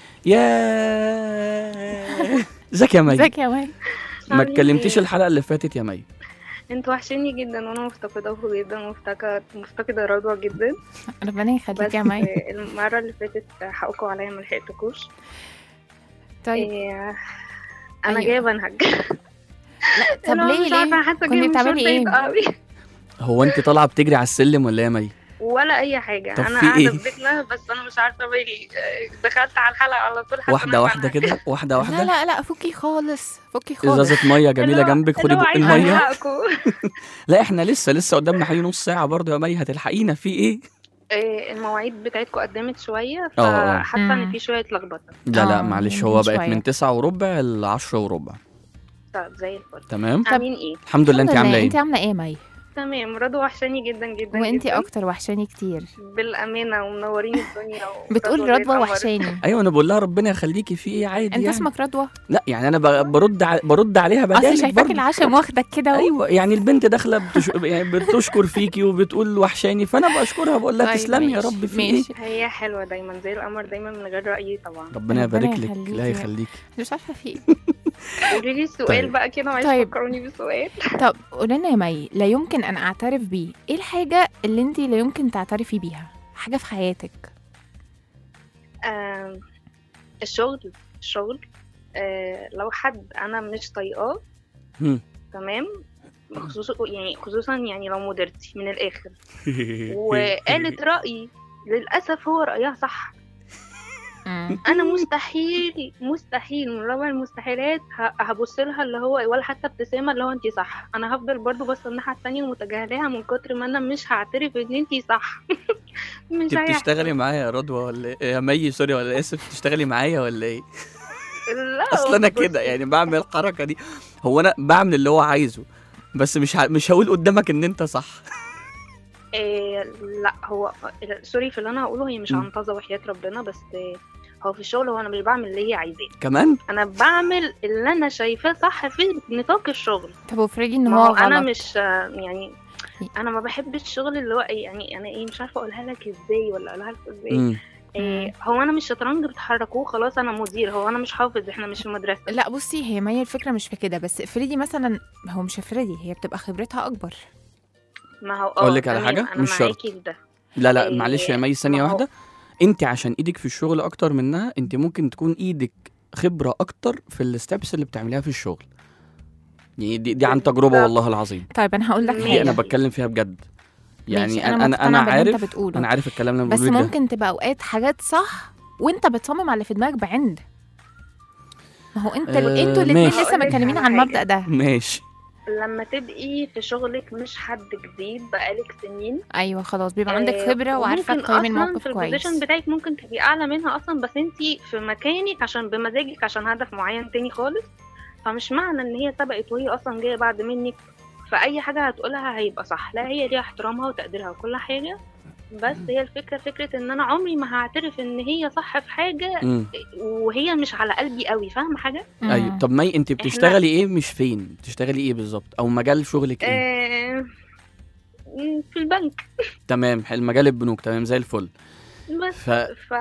يا ازيك يا مي ازيك يا مي ما عاملين اتكلمتيش إيه؟ الحلقه اللي فاتت يا مي انتوا وحشيني جدا وانا مفتقداكوا جدا مفتقد مفتقدة رضوى جدا ربنا بس يخليك يا مي المرة اللي فاتت حقكوا عليا ما لحقتكوش طيب إيه انا أيوة. جايه بنهج طب أنا ليه مش عارفة ليه حاسة كنتي جاية بتعملي مشوار ايه بعيد قوي هو انت طالعه بتجري على السلم ولا إيه يا مي ولا اي حاجه طب انا في قاعده إيه؟ في بيتنا بس انا مش عارفه بالي دخلت على الحلقه على طول حاسة إن واحده أنا واحده بنهج. كده واحده لا واحده لا لا فكي خالص فكي خالص ازازه ميه جميله اللي هو- جنبك خدي اللي هو بق عايزة الميه ألحقكوا. لا احنا لسه لسه قدامنا حوالي نص ساعه برضه يا مي هتلحقينا في ايه إيه، المواعيد بتاعتكم قدمت شويه اه، اه. فحاسه مم. ان في شويه لخبطه لا لا آه، معلش من هو بقت شوية. من تسعة وربع ل 10 وربع طب زي الفل تمام عاملين ايه الحمد لله انت عامله ايه انت عامله ايه يا مي تمام رضوى وحشاني جدا جدا وانتي جدا. اكتر وحشاني كتير بالامانه ومنورين الدنيا بتقول ورضوى زي رضوى القمر. وحشاني ايوه انا بقول لها ربنا يخليكي في ايه عادي انت يعني. اسمك رضوى لا يعني انا ب- برد ع... برد عليها اصل بدالك شايفاك برضه. العشم واخدك كده و- ايوه يعني البنت داخله بتش... يعني بتشكر فيكي وبتقول وحشاني فانا بشكرها بقول لها طيب تسلمي يا ماشي، رب في ايه ماشي هي حلوه دايما زي القمر دايما من غير رايي طبعا ربنا ربنا يبارك لك يخليكي لا يا- يخليكي مش عارفه في ايه قولي لي السؤال طيب. بقى كده معلش طيب. فكروني بالسؤال طب قولي لنا يا مي لا يمكن ان اعترف بيه ايه الحاجه اللي انت لا يمكن تعترفي بيها حاجه في حياتك آم، الشغل الشغل آه، لو حد انا مش طايقاه مم. تمام خصوصا يعني خصوصا يعني لو مديرتي من الاخر وقالت رايي للاسف هو رايها صح مم. انا مستحيل مستحيل من رابع المستحيلات ه- هبص لها اللي هو ولا حتى ابتسامه اللي هو انت صح انا هفضل برضو بص الناحيه التانية ومتجاهلاها من كتر ما انا مش هعترف ان انت صح مش انت هيحصل. بتشتغلي معايا يا رضوى ولا ايه يا مي سوري ولا اسف بتشتغلي معايا ولا ايه لا اصل انا بصي، كده يعني بعمل الحركه دي هو انا بعمل اللي هو عايزه بس مش ه... مش هقول قدامك ان انت صح إيه لا هو سوري في اللي انا هقوله هي مش م. عنطزه وحياه ربنا بس إيه، هو في الشغل هو انا مش بعمل اللي هي عايزاه كمان انا بعمل اللي انا شايفاه صح في نطاق الشغل طب وافرضي ان ما هو هو انا غلط مش آه، يعني انا ما بحبش الشغل اللي هو إيه، يعني انا ايه مش عارفه اقولها لك ازاي ولا اقولها لك ازاي مم. إيه هو انا مش شطرنج بتحركوه خلاص انا مدير هو انا مش حافظ احنا مش في مدرسه لا بصي هي مي الفكره مش في كده بس افرضي مثلا هو مش افرضي هي بتبقى خبرتها اكبر ما هو أقول اه لك على تمام، حاجة؟ انا مش شرط. معاكي في ده لا لا إيه، معلش يا مي ثانيه ما هو- واحده انت عشان ايدك في الشغل اكتر منها انت ممكن تكون ايدك خبره اكتر في الستبس اللي بتعمليها في الشغل يعني دي, دي عن تجربه بالظبط. والله العظيم طيب انا هقول لك ماشي. دي حاجه انا بتكلم فيها بجد يعني ماشي، انا انا مقتنعة انا باللي انت عارف بتقوله. انا عارف الكلام اللي انا بس بقوله ده ممكن تبقى اوقات حاجات صح وانت بتصمم على اللي في دماغك بعند ما هو انت آه، انتوا الاثنين ماشي. لسه هقولك متكلمين على عن حاجة. المبدا ده ماشي لما تبقي في شغلك مش حد جديد بقالك سنين ايوه خلاص بيبقى عندك آه، خبره وعارفه وممكن تقيمي أصلاً الموقف في كويس البوزيشن بتاعك ممكن تبقي اعلى منها اصلا بس انت في مكانك عشان بمزاجك عشان هدف معين تاني خالص فمش معنى ان هي سبقت وهي اصلا جايه بعد منك فاي حاجه هتقولها هيبقى صح لا هي ليها احترامها وتقديرها وكل حاجه بس هي الفكره فكره ان انا عمري ما هعترف ان هي صح في حاجه مم. وهي مش على قلبي قوي فاهمه حاجه مم. ايوه طب مي انت بتشتغلي ايه مش فين بتشتغلي ايه بالظبط او مجال شغلك ايه آه في البنك تمام حلو مجال البنوك تمام زي الفل بس ف ف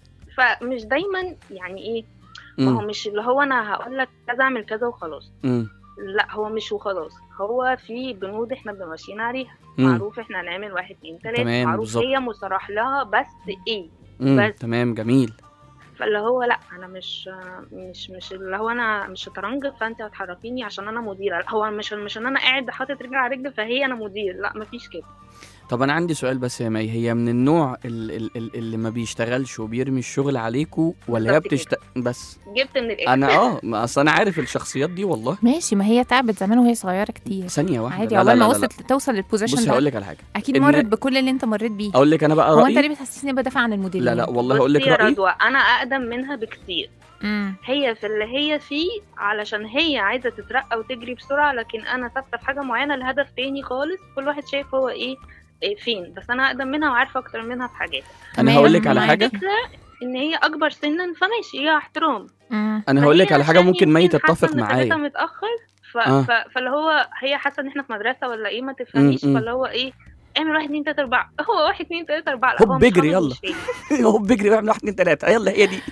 فمش دايما يعني ايه ما هو مم. مش اللي هو انا هقول لك كذا اعمل كذا وخلاص مم. لا هو مش وخلاص هو في بنود احنا بنبقى ماشيين عليها مم. معروف احنا هنعمل واحد اتنين تلاته تمام، معروف بالظبط. هي مصرح لها بس ايه مم. بس. تمام جميل فاللي هو لا انا مش مش مش اللي هو انا مش شطرنج فانت هتحركيني عشان انا مديره لا، هو مش مش ان انا قاعد حاطط رجل على رجل فهي انا مدير لا مفيش كده طب انا عندي سؤال بس يا مي هي من النوع ال- ال- ال- اللي ما بيشتغلش وبيرمي الشغل عليكوا ولا هي بالظبط كده. بتشت... بس جبت من الاخر انا اه ما اصل انا عارف الشخصيات دي والله ماشي ما هي تعبت زمان وهي صغيره كتير ثانيه واحده عادي لا لا عقبال ما لا لا لا. وصلت توصل للبوزيشن بصي ده هقول لك على حاجه اكيد إن- مرت بكل اللي انت مريت بيه اقول لك انا بقى هو انت ليه رايي بتحسسني بدافع عن المديرين لا لا والله هقول لك بصي يا رايي رضوى انا اقدم منها بكتير امم هي في اللي هي فيه علشان هي عايزه تترقى وتجري بسرعه لكن انا ثابته في حاجه معينه لهدف تاني خالص كل واحد شايف هو ايه, إيه فين بس انا اقدم منها وعارفه اكتر منها في حاجات انا تمام، هقول لك على معاك. حاجه الفكره ان هي اكبر سنا فماشي هي احترام انا هقول لك فهي على حاجه عشان ممكن مي يمكن حاسة تتفق إن معايا ابتديتها متاخر ف... آه. ف... فاللي هو هي حاسه ان احنا في مدرسه ولا ايه ما تفهميش م- م. فاللي هو ايه اعمل واحد اتنين تلاته اربعه هو واحد اتنين تلاته اربعه لا هوب هو مش اجري حافظ يلا. مش فاهم. هو بيجري بيعمل واحد اتنين تلاته يلا هي دي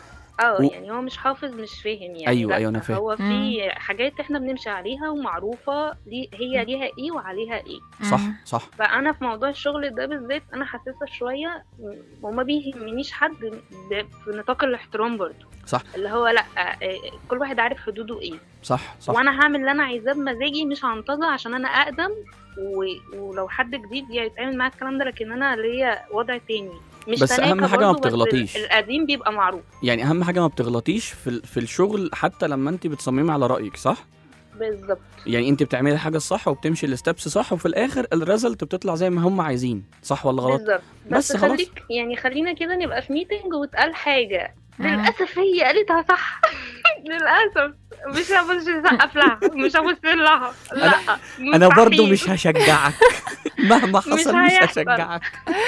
اه و- يعني هو مش حافظ مش فاهم يعني أيوة، لا، أيوة، أنا فاهم. هو في حاجات احنا بنمشي عليها ومعروفه ليه هي ليها ايه وعليها ايه صح صح فانا في موضوع الشغل ده بالذات انا حاسسه شويه م- وما بيهمنيش حد ب- في نطاق الاحترام برضه صح. اللي هو لا آه، كل واحد عارف حدوده ايه صح صح وانا هعمل اللي انا عايزاه بمزاجي مش هنتظر عشان انا اقدم و... ولو حد جديد يتعامل معاه الكلام ده لكن انا ليا وضع تاني مش بس أهم تناكة حاجة ما برضه، بس بتغلطيش. القديم بيبقى معروف يعني اهم حاجه ما بتغلطيش في ال- في الشغل حتى لما انت بتصممي على رايك صح بالظبط يعني انت بتعملي الحاجه الصح وبتمشي الستبس صح وفي الاخر الريزلت بتطلع زي ما هم عايزين صح ولا غلط بالظبط بس بس, خلاص. خليك يعني خلينا كده نبقى في ميتنج واتقال حاجه مم. للاسف هي قالتها صح للاسف مش هبص اسقف لها مش هبص لها لا انا برضو مستحيل. مش هشجعك مهما حصل مش هيحصل. هشجعك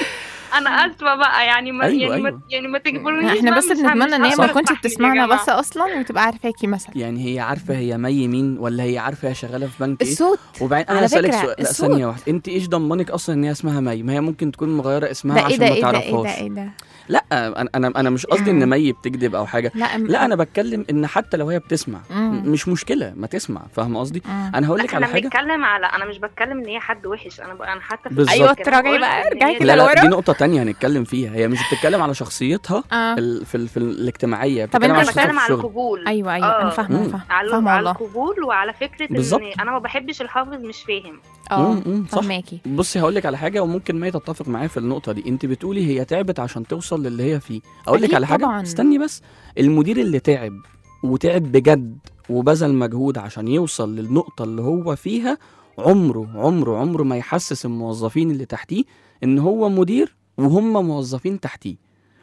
انا اسفه بقى يعني ما أيوة، يعني أيوة. ما يعني ما تجبرونيش احنا بقى، بس مش ه- بنتمنى مش ان هي ما هقدر تكونش أستحمل يا بتسمعنا جماعة. بس اصلا وتبقى عارفاكي مثلا يعني هي عارفه هي مي مين ولا هي عارفه هي شغاله في بنك ايه الصوت وبعدين انا على اسالك فكرة، سؤال لا الصوت. ثانيه واحده انت ايش ضمنك اصلا ان هي اسمها مي ما هي ممكن تكون مغيره اسمها ده ايه عشان ده ما ايه ده ايه تعرفهاش ده ايه ده لا انا انا انا مش قصدي ان مي بتكذب او حاجه لا م- لا انا بتكلم ان حتى لو هي بتسمع مم. مش مشكله ما تسمع فاهمه قصدي مم. انا هقول لك على احنا حاجه بنتكلم على انا مش بتكلم ان هي حد وحش انا ب... انا حتى في بالظبط. ايوه الكلام تراجعي قلت بقى إن ارجعي هي كده لا لا دي لورا نقطه تانية هنتكلم فيها هي مش بتتكلم على شخصيتها اه ال- في ال- في الاجتماعيه طب بتتكلم انت على انا شخصيتها بتكلم في على الشغل القبول ايوه ايوه انا آه. فاهمه مم. فاهمه على فاهمه على والله القبول وعلى فكره بالظبط. ان انا ما بحبش الحافظ مش فاهم اه مم، مم، صح. فهماكي بصي هقول لك على حاجه وممكن ما تتفق معايا في النقطه دي انت بتقولي هي تعبت عشان توصل للي هي فيه اقول لك أكيد على حاجه طبعاً. استني بس المدير اللي تعب وتعب بجد وبذل مجهود عشان يوصل للنقطه اللي هو فيها عمره عمره عمره ما يحسس الموظفين اللي تحتيه ان هو مدير وهم موظفين تحتيه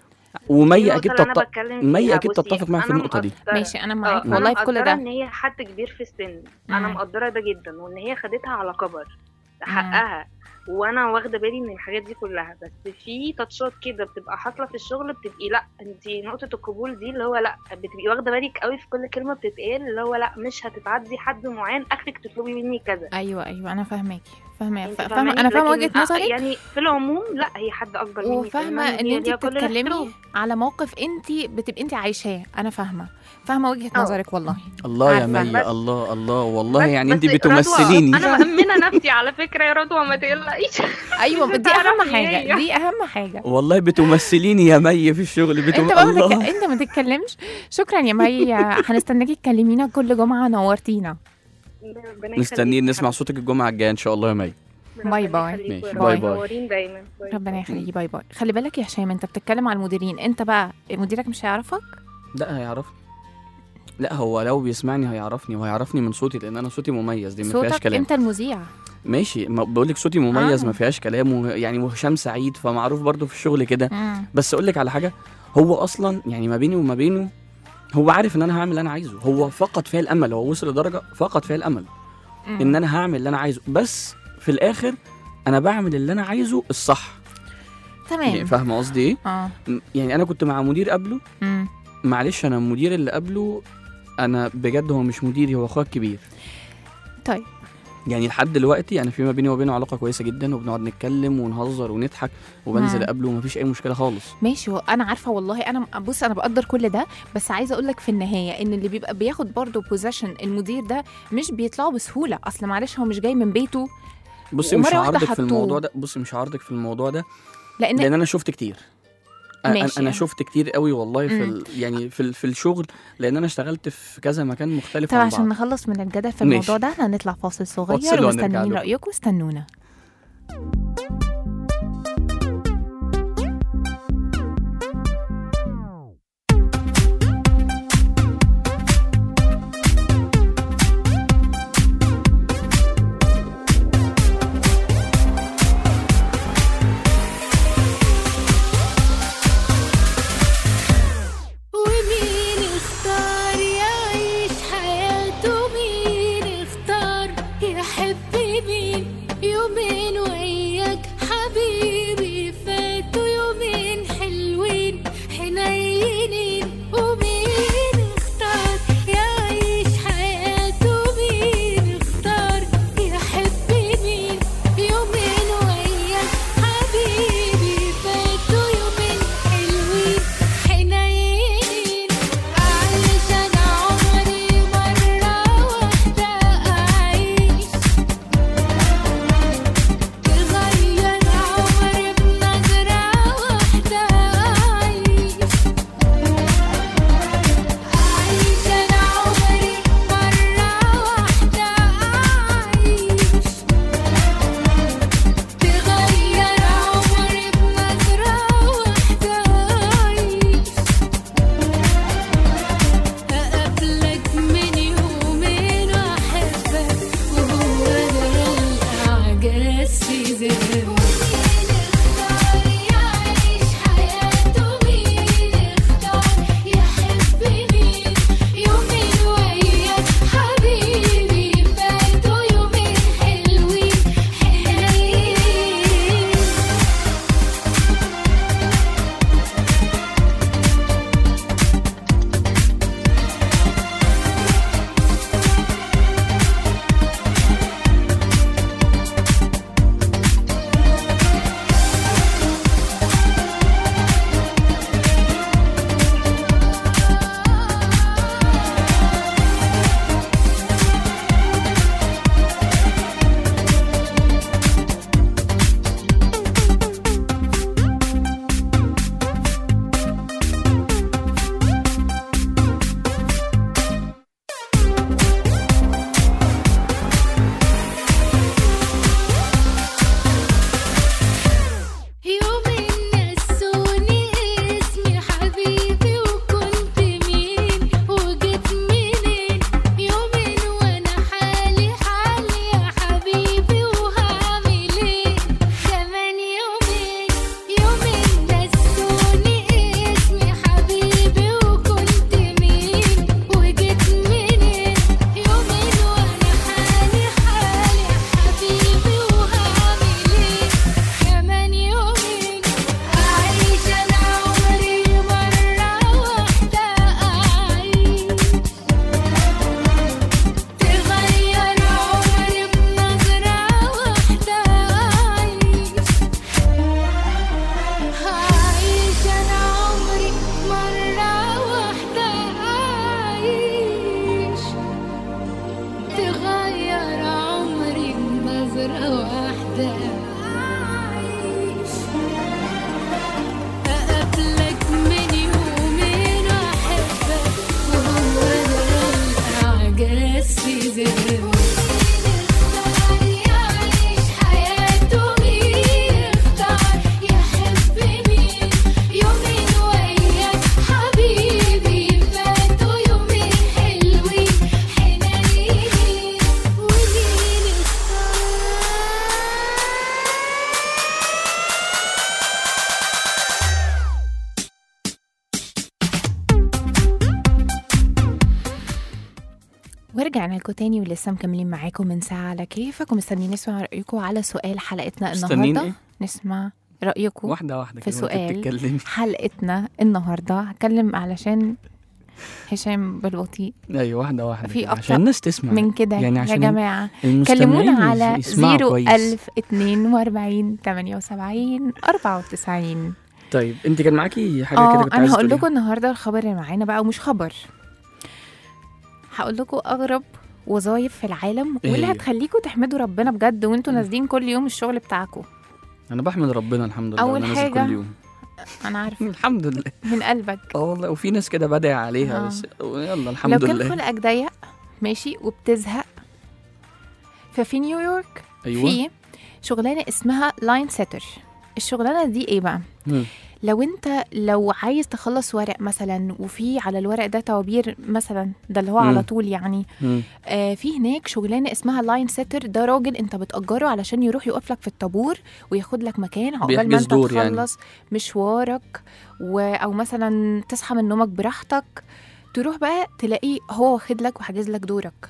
دي ومي النقطة اكيد اللي أنا تط... بتكلم مي فيها. اكيد بصي، تتفق معايا في أنا النقطه دي مقدرة- ماشي انا آه، معاك أنا والله في كل مقدرة ده ان هي حد كبير في السن انا مم. مقدره ده جدا وان هي خدتها على كبر حقها وانا واخده بالي من الحاجات دي كلها بس في تاتشات كده بتبقى حاصله في الشغل بتبقي لا انت نقطه القبول دي اللي هو لا بتبقي واخده بالك قوي في كل كلمه بتتقال اللي هو لا مش هتتعدي حد معين اخرك تطلبي مني كذا ايوه ايوه انا فاهماكي فاهمه انت فاهمه فاهماني؟ انا فاهمه لكن وجهه آه، نظرك يعني في العموم لا هي حد اكبر مني وفاهمه فاهمة؟ ان هي انت ليها كل بتتكلمي الاحترام. على موقف انت بتبقي انت عايشاه انا فاهمه فاهمه وجهه اه. نظرك والله الله يا عارفة. مي بس- الله الله والله بس- يعني انت بس بتمثليني رضوى، انا مأمنه نفسي على فكره يا رضوى ما تقلقيش ايوه مش دي اهم هتعرفني حاجه هي. دي اهم حاجه والله بتمثليني يا مي في الشغل بتم... انت بقى ما الله تك... انت ما تتكلمش شكرا يا مي هنستناكي تكلمينا كل جمعه نورتينا ربنا مستنيين يخليك نسمع صوتك الجمعه الجايه ان شاء الله يا مي ربنا باي باي. يخليك ماشي. وربنا باي باي. منورين دايما باي ربنا باي. يخليكي باي باي خلي بالك يا هشام انت بتتكلم على المديرين انت بقى مديرك مش هيعرفك لا هيعرفني لا هو لو بيسمعني هيعرفني وهيعرفني من صوتي لان انا صوتي مميز دي ما فيهاش صوتك كلام انت المذيع ماشي ما بقول لك صوتي مميز آه. ما فيهاش كلام و... يعني وهشام سعيد فمعروف برضو في الشغل كده مم. بس اقول لك على حاجه هو اصلا يعني ما بيني وما بينه هو عارف ان انا هعمل اللي انا عايزه هو فقد فيا الامل هو وصل لدرجه فقد فيا الامل مم. ان انا هعمل اللي انا عايزه بس في الاخر انا بعمل اللي انا عايزه الصح يعني تمام فاهمه قصدي ايه اه م- يعني انا كنت مع مدير قبله مم. معلش انا المدير اللي قبله انا بجد هو مش مديري هو اخويا الكبير طيب يعني لحد دلوقتي انا في ما بيني وبينه علاقه كويسه جدا وبنقعد نتكلم ونهزر ونضحك وبنزل مم. اقابله ومفيش اي مشكله خالص ماشي انا عارفه والله انا بص انا بقدر كل ده بس عايزه اقول لك في النهايه ان اللي بيبقى بياخد برضه بوزيشن المدير ده مش بيطلعوا بسهوله اصل معلش هو مش جاي من بيته بصي مش ومرة واحدة هعارضك في حطوه. الموضوع ده بصي مش هعارضك في الموضوع ده لان لان انا شفت كتير أ- انا ماشي. انا شفت كتير قوي والله في مم. ال... يعني في ال... في الشغل لان انا اشتغلت في كذا مكان مختلف طب عن عشان بعض نخلص من الجدل في ماشي. الموضوع ده احنا هنطلع فاصل فاصل صغير وهنرجع ومستنيين لكم. رايكم استنونا ومين اختار يعيش حياته مين اختار يحب مين يومين وياك حبيبي فاتوا يومين حلوين حنينين ومين اختار يعيش حياته مين اختار يحب مين يومين وياك حبيبي فاتوا يومين حلوين حنينين أعيش أنا عمري مرة واحدة أعيش تغير عمري بنظرة واحدة أعيش أعيش أنا عمري مرة واحدة أعيش تغير عمري بنظرة واحدة أعيش أقابلك من يومين وأحبك وهو ده الأعجاز في ذهني مين اختار يعيش حياته مين اختار يحب مين يومين أحبك أعيش أقابلك من يومين وأحبك وهو ده الإعجاز في ذهني يعيش حياته مين اختار يحبني يومين وياك حبيبي فاتوا يومين حلوين حنينين ومين اختار ورجعنا لكم تاني ولسه مكملين معاكم من ساعة على كيفك ومستنيين نسمع رأيكم على سؤال حلقتنا مستنيين النهاردة إيه؟ نسمع رأيكم واحده واحده في كده وأنت سؤال بتتكلمي حلقتنا النهاردة هتكلم علشان هشام بالبطيء ايوه واحده واحده في كده، أكتر عشان الناس تسمع من كده يعني يا عشان جماعة المستمعين كلمونا على يسمعوا كويس. 01042 78 94 طيب انت كان معاكي حاجه كده اه كنت انا عايزة هقول تقوليها؟ لكم النهارده الخبر اللي معانا بقى ومش خبر هقول لكم اغرب وظايف في العالم إيه واللي هي؟ هتخليكم تحمدوا ربنا بجد وانتوا نازلين كل يوم الشغل بتاعكم انا بحمد ربنا الحمد لله أول وأنا نازل حاجة كل يوم انا عارفه الحمد لله من قلبك اه والله وفي ناس كده بدعي عليها آه. بس يلا لو الحمد كان لله خلقك ضيق ماشي وبتزهق ففي نيويورك ايوه في شغلانه اسمها لاين سيتر الشغلانه دي ايه بقى مم. لو انت لو عايز تخلص ورق مثلا وفي على الورق ده توابير مثلا ده اللي هو مم. على طول يعني مم. آه في هناك شغلانه اسمها لاين سيتر ده راجل انت بتأجره علشان يروح يقف لك في الطابور وياخد لك مكان عقبال ما بيحجز انت دور يعني. تخلص مشوارك و او مثلا تصحى من نومك براحتك تروح بقى تلاقيه هو واخد لك وحاجز لك دورك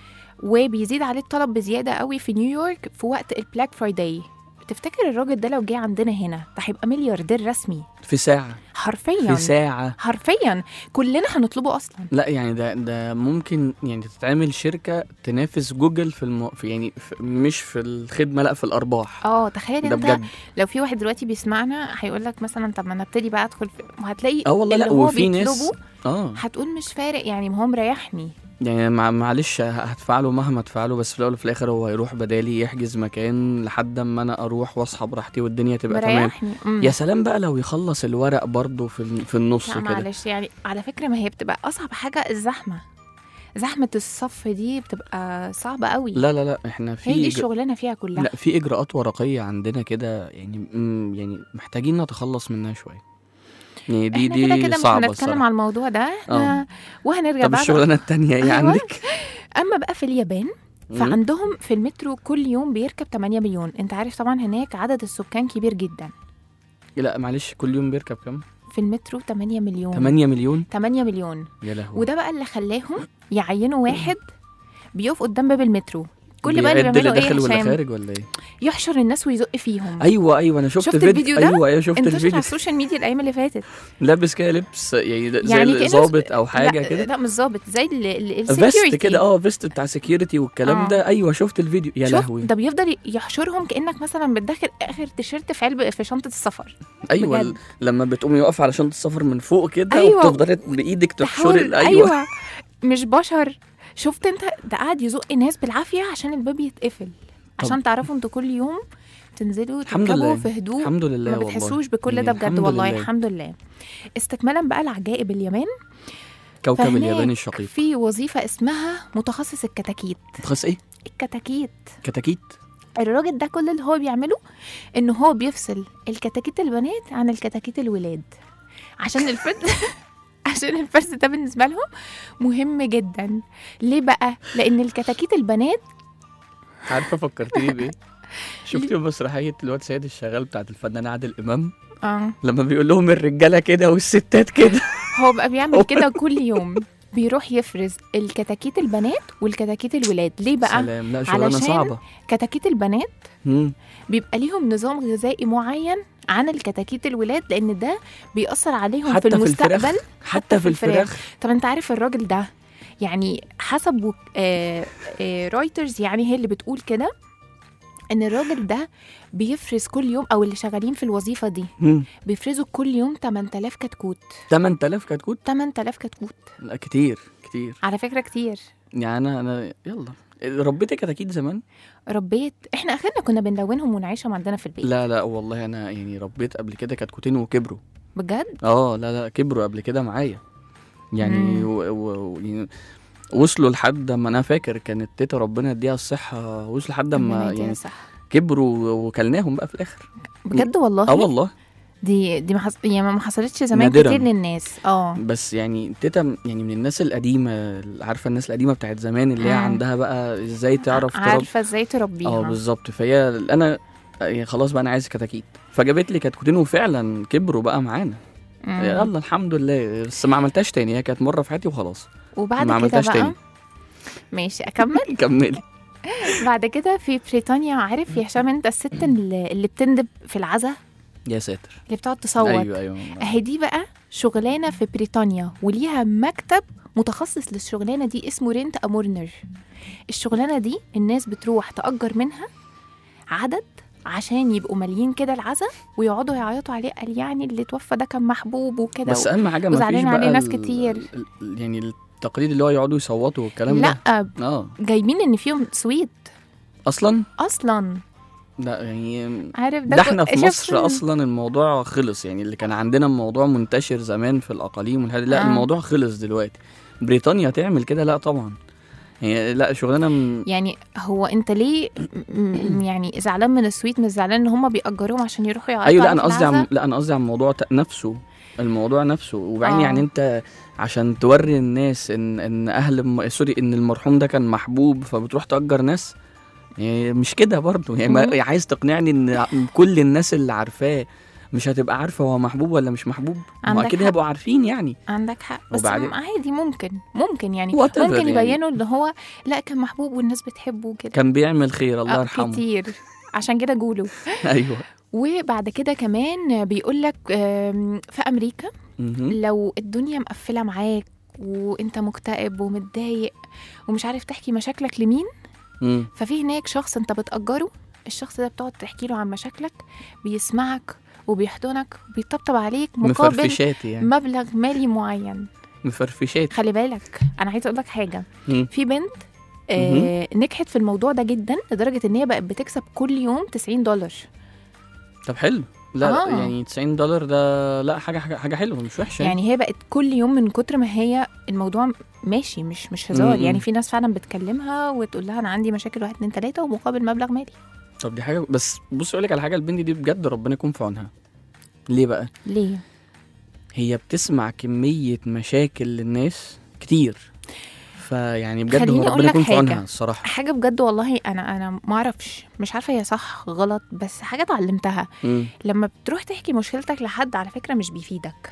وبيزيد عليه الطلب بزياده قوي في نيويورك في وقت البلاك فرايداي تفتكر الراجل ده لو جه عندنا هنا ده هيبقى ملياردير رسمي في ساعه حرفيا في ساعه حرفيا كلنا هنطلبه اصلا لا يعني ده ده ممكن يعني تتعمل شركه تنافس جوجل في, الم... في يعني في مش في الخدمه لا في الارباح اه تخيل ده انت بجد لو في واحد دلوقتي بيسمعنا هيقول لك مثلا طب ما انا ابتدي بقى ادخل في وهتلاقي اه والله لا اللي هو وفي ناس بيطلبه اه هتقول مش فارق يعني ما هو مريحني يعني مع معلش هدفع له مهما ادفع له بس في الاول وفي الاخر هو هيروح بدالي يحجز مكان لحد اما انا اروح واصحى براحتي والدنيا تبقى تمام مريحني مم. يا سلام بقى لو يخلص الورق برضه في ال- في النص لا كده معلش يعني على فكره ما هي بتبقى اصعب حاجه الزحمه زحمه الصف دي بتبقى صعبه قوي لا لا لا احنا في هي دي إجراء- الشغلانه فيها كلها لا في اجراءات ورقيه عندنا كده يعني مم، يعني محتاجين نتخلص منها شويه يعني دي احنا كده دي كده مش صعبه هنتكلم الصراحه على الموضوع ده احنا وهنرجع طب بعد الشغلانه التانية ايه أيوة. عندك؟ اما بقى في اليابان مم. فعندهم في المترو كل يوم بيركب 8 مليون انت عارف طبعا هناك عدد السكان كبير جدا لا معلش كل يوم بيركب كام؟ في المترو 8 مليون 8 مليون 8 مليون يا لهوي وده بقى اللي خلاهم يعينوا واحد بيقف قدام باب المترو كل بقى اللي بيعد اللي بيعملوا ايه داخل ولا هشام خارج ولا ايه؟ يحشر الناس ويزق فيهم ايوه ايوه انا شفت, شفت فيديو الفيديو ده؟ ايوه ايوه شفت انتشر على الفيديو السوشيال ميديا الايام اللي فاتت لابس كده لبس يعني ده- زي يعني كأنه ظابط او حاجه لا كده لا مش ظابط زي ال فيست كده اه فيست بتاع سكيورتي والكلام آه. ده ايوه شفت الفيديو يا شوف لهوي ده بيفضل يحشرهم كانك مثلا بتدخل اخر تيشيرت في علبه في شنطه السفر ايوه بجد. ال- لما بتقومي واقفه على شنطه السفر من فوق كده أيوة. وبتفضلي بايدك تحشري تحاول ال- ايوه ايوه مش بشر شفت انت ده قاعد يزق الناس بالعافيه عشان الباب يتقفل عشان تعرفوا انتوا كل يوم تنزلوا الحمد تركبوا لله. في هدوء الحمد لله ما والله. بتحسوش بكل يعني ده بجد الحمد والله لله. الحمد لله استكمالا بقى العجائب اليابان كوكب فهناك اليابان الشقيق في وظيفه اسمها متخصص الكتاكيت تخص ايه؟ الكتاكيت كتاكيت الراجل ده كل اللي هو بيعمله ان هو بيفصل الكتاكيت البنات عن الكتاكيت الولاد عشان الفرد عشان الفرز ده بالنسبه لهم مهم جدا ليه بقى لان الكتاكيت البنات عارفه فكرتني بايه؟ شفتي مسرحيه الواد سيد الشغال بتاعت الفنان عادل امام اه لما بيقول لهم الرجاله كده والستات كده هو بقى بيعمل كده كل يوم بيروح يفرز الكتاكيت البنات والكتاكيت الولاد ليه بقى سلام لا شغلانه علشان صعبه كتاكيت البنات مم. بيبقى ليهم نظام غذائي معين عن الكتاكيت الولاد لان ده بيأثر عليهم حتى في في الفراخ؟ المستقبل حتى في الفراخ طب انت عارف الراجل ده يعني حسب وك- آه آه رويترز يعني هي اللي بتقول كده ان الراجل ده بيفرز كل يوم او اللي شغالين في الوظيفه دي مم. بيفرزوا كل يوم 8000 كتكوت 8000 كتكوت 8000 كتكوت لا كتير كتير على فكره كتير يعني انا انا يلا ربيتي كتاكيت زمان ربيت احنا اخرنا كنا بنلونهم ونعيشهم عندنا في البيت لا لا والله انا يعني ربيت قبل كده كتكوتين وكبروا بجد اه لا لا كبروا قبل كده معايا يعني مم. و... و... و... يعني وصلوا لحد ما انا فاكر كانت تيتا ربنا يديها الصحه وصلوا لحد ربنا ما يديها يعني الصحة. كبروا وكلناهم بقى في الاخر بجد والله اه والله دي دي ما حص... يعني ما حصلتش زمان نادراً. كتير للناس اه بس يعني تيتا م- يعني من الناس القديمه عارفه الناس القديمه بتاعت زمان اللي هي مم. عندها بقى ازاي تعرف تربي عارفه ازاي تربيها اه بالظبط فهي انا يعني خلاص بقى انا عايز كتاكيت فجابت لي كتكوتين وفعلا كبروا بقى معانا مم. يلا الحمد لله بس ما عملتهاش تاني هي كانت مره في حياتي وخلاص وبعد ما كده عملتهاش بقى تاني ماشي اكمل كملي بعد كده في بريطانيا عارف يا هشام انت الست اللي, اللي بتندب في العزا يا ساتر اللي بتقعد تصوت ايوه ايوه اهي دي بقى شغلانه في بريطانيا وليها مكتب متخصص للشغلانه دي اسمه رينت امورنر الشغلانه دي الناس بتروح تأجر منها عدد عشان يبقوا مالين كده العزا ويقعدوا يعيطوا عليه قال يعني اللي توفى ده كان محبوب وكده بس اهم حاجه ما فيش وزعلانين بقى عليه ناس ال- كتير. ال- ال- يعني التقليد اللي هو يقعدوا يصوتوا والكلام لا ده اه جايبين ان فيهم سويت اصلا اصلا لا يعني عارف ده كو- احنا في شفت مصر ال- اصلا الموضوع خلص يعني اللي كان عندنا الموضوع منتشر زمان في الاقاليم والحاجات لا آه. الموضوع خلص دلوقتي بريطانيا تعمل كده لا طبعا يعني لا شغلانه م... يعني هو انت ليه م- م- يعني زعلان من السويت مش زعلان ان هم بيأجروهم عشان يروحوا يعيطوا ايوه لا على انا في قصدي عن العزا؟ لا انا قصدي عن الموضوع ت- نفسه الموضوع نفسه وبعدين آه. يعني انت عشان توري الناس ان ان اهل م... سوري ان المرحوم ده كان محبوب فبتروح تأجر ناس يعني مش كده برضه يعني ما... مم. عايز تقنعني ان كل الناس اللي عارفاه مش هتبقى عارفه هو محبوب ولا مش محبوب ما عندك اكيد حق. هيبقوا عارفين يعني عندك حق بس وبعدين- م- عادي ممكن ممكن يعني Whatever ممكن يعني. يبينوا ان هو لا كان محبوب والناس بتحبه كده كان بيعمل خير الله آه، يرحمه كتير عشان كده جوله ايوه وبعد كده كمان بيقول لك في امريكا مهم. لو الدنيا مقفله معاك وانت مكتئب ومتضايق ومش عارف تحكي مشاكلك لمين مم. ففي هناك شخص انت بتأجره الشخص ده بتقعد تحكي له عن مشاكلك بيسمعك وبيحضنك وبيطبطب عليك مقابل مفرفشاتي يعني مبلغ مالي معين مفرفشاتي خلي بالك انا عايزه اقول لك حاجه مم. في بنت آه نجحت في الموضوع ده جدا لدرجه ان هي بقت بتكسب كل يوم 90 دولار طب حلو لا آه. لا يعني 90 دولار ده لا حاجه حاجه, حاجة حلوه مش وحشه يعني هي بقت كل يوم من كتر ما هي الموضوع ماشي مش مش هزار مم. يعني في ناس فعلا بتكلمها وتقول لها انا عندي مشاكل واحد اتنين تلاته ومقابل مبلغ مالي طب دي حاجه بس بص اقول لك على حاجه البنت دي بجد ربنا يكون في عونها ليه بقى ليه؟ هي بتسمع كميه مشاكل للناس كتير فيعني بجد خليني هو أقول ربنا لك يكون في حاجة. عونها الصراحه حاجه بجد والله انا انا ما اعرفش مش عارفه هي صح غلط بس حاجه اتعلمتها مم. لما بتروح تحكي مشكلتك لحد على فكره مش بيفيدك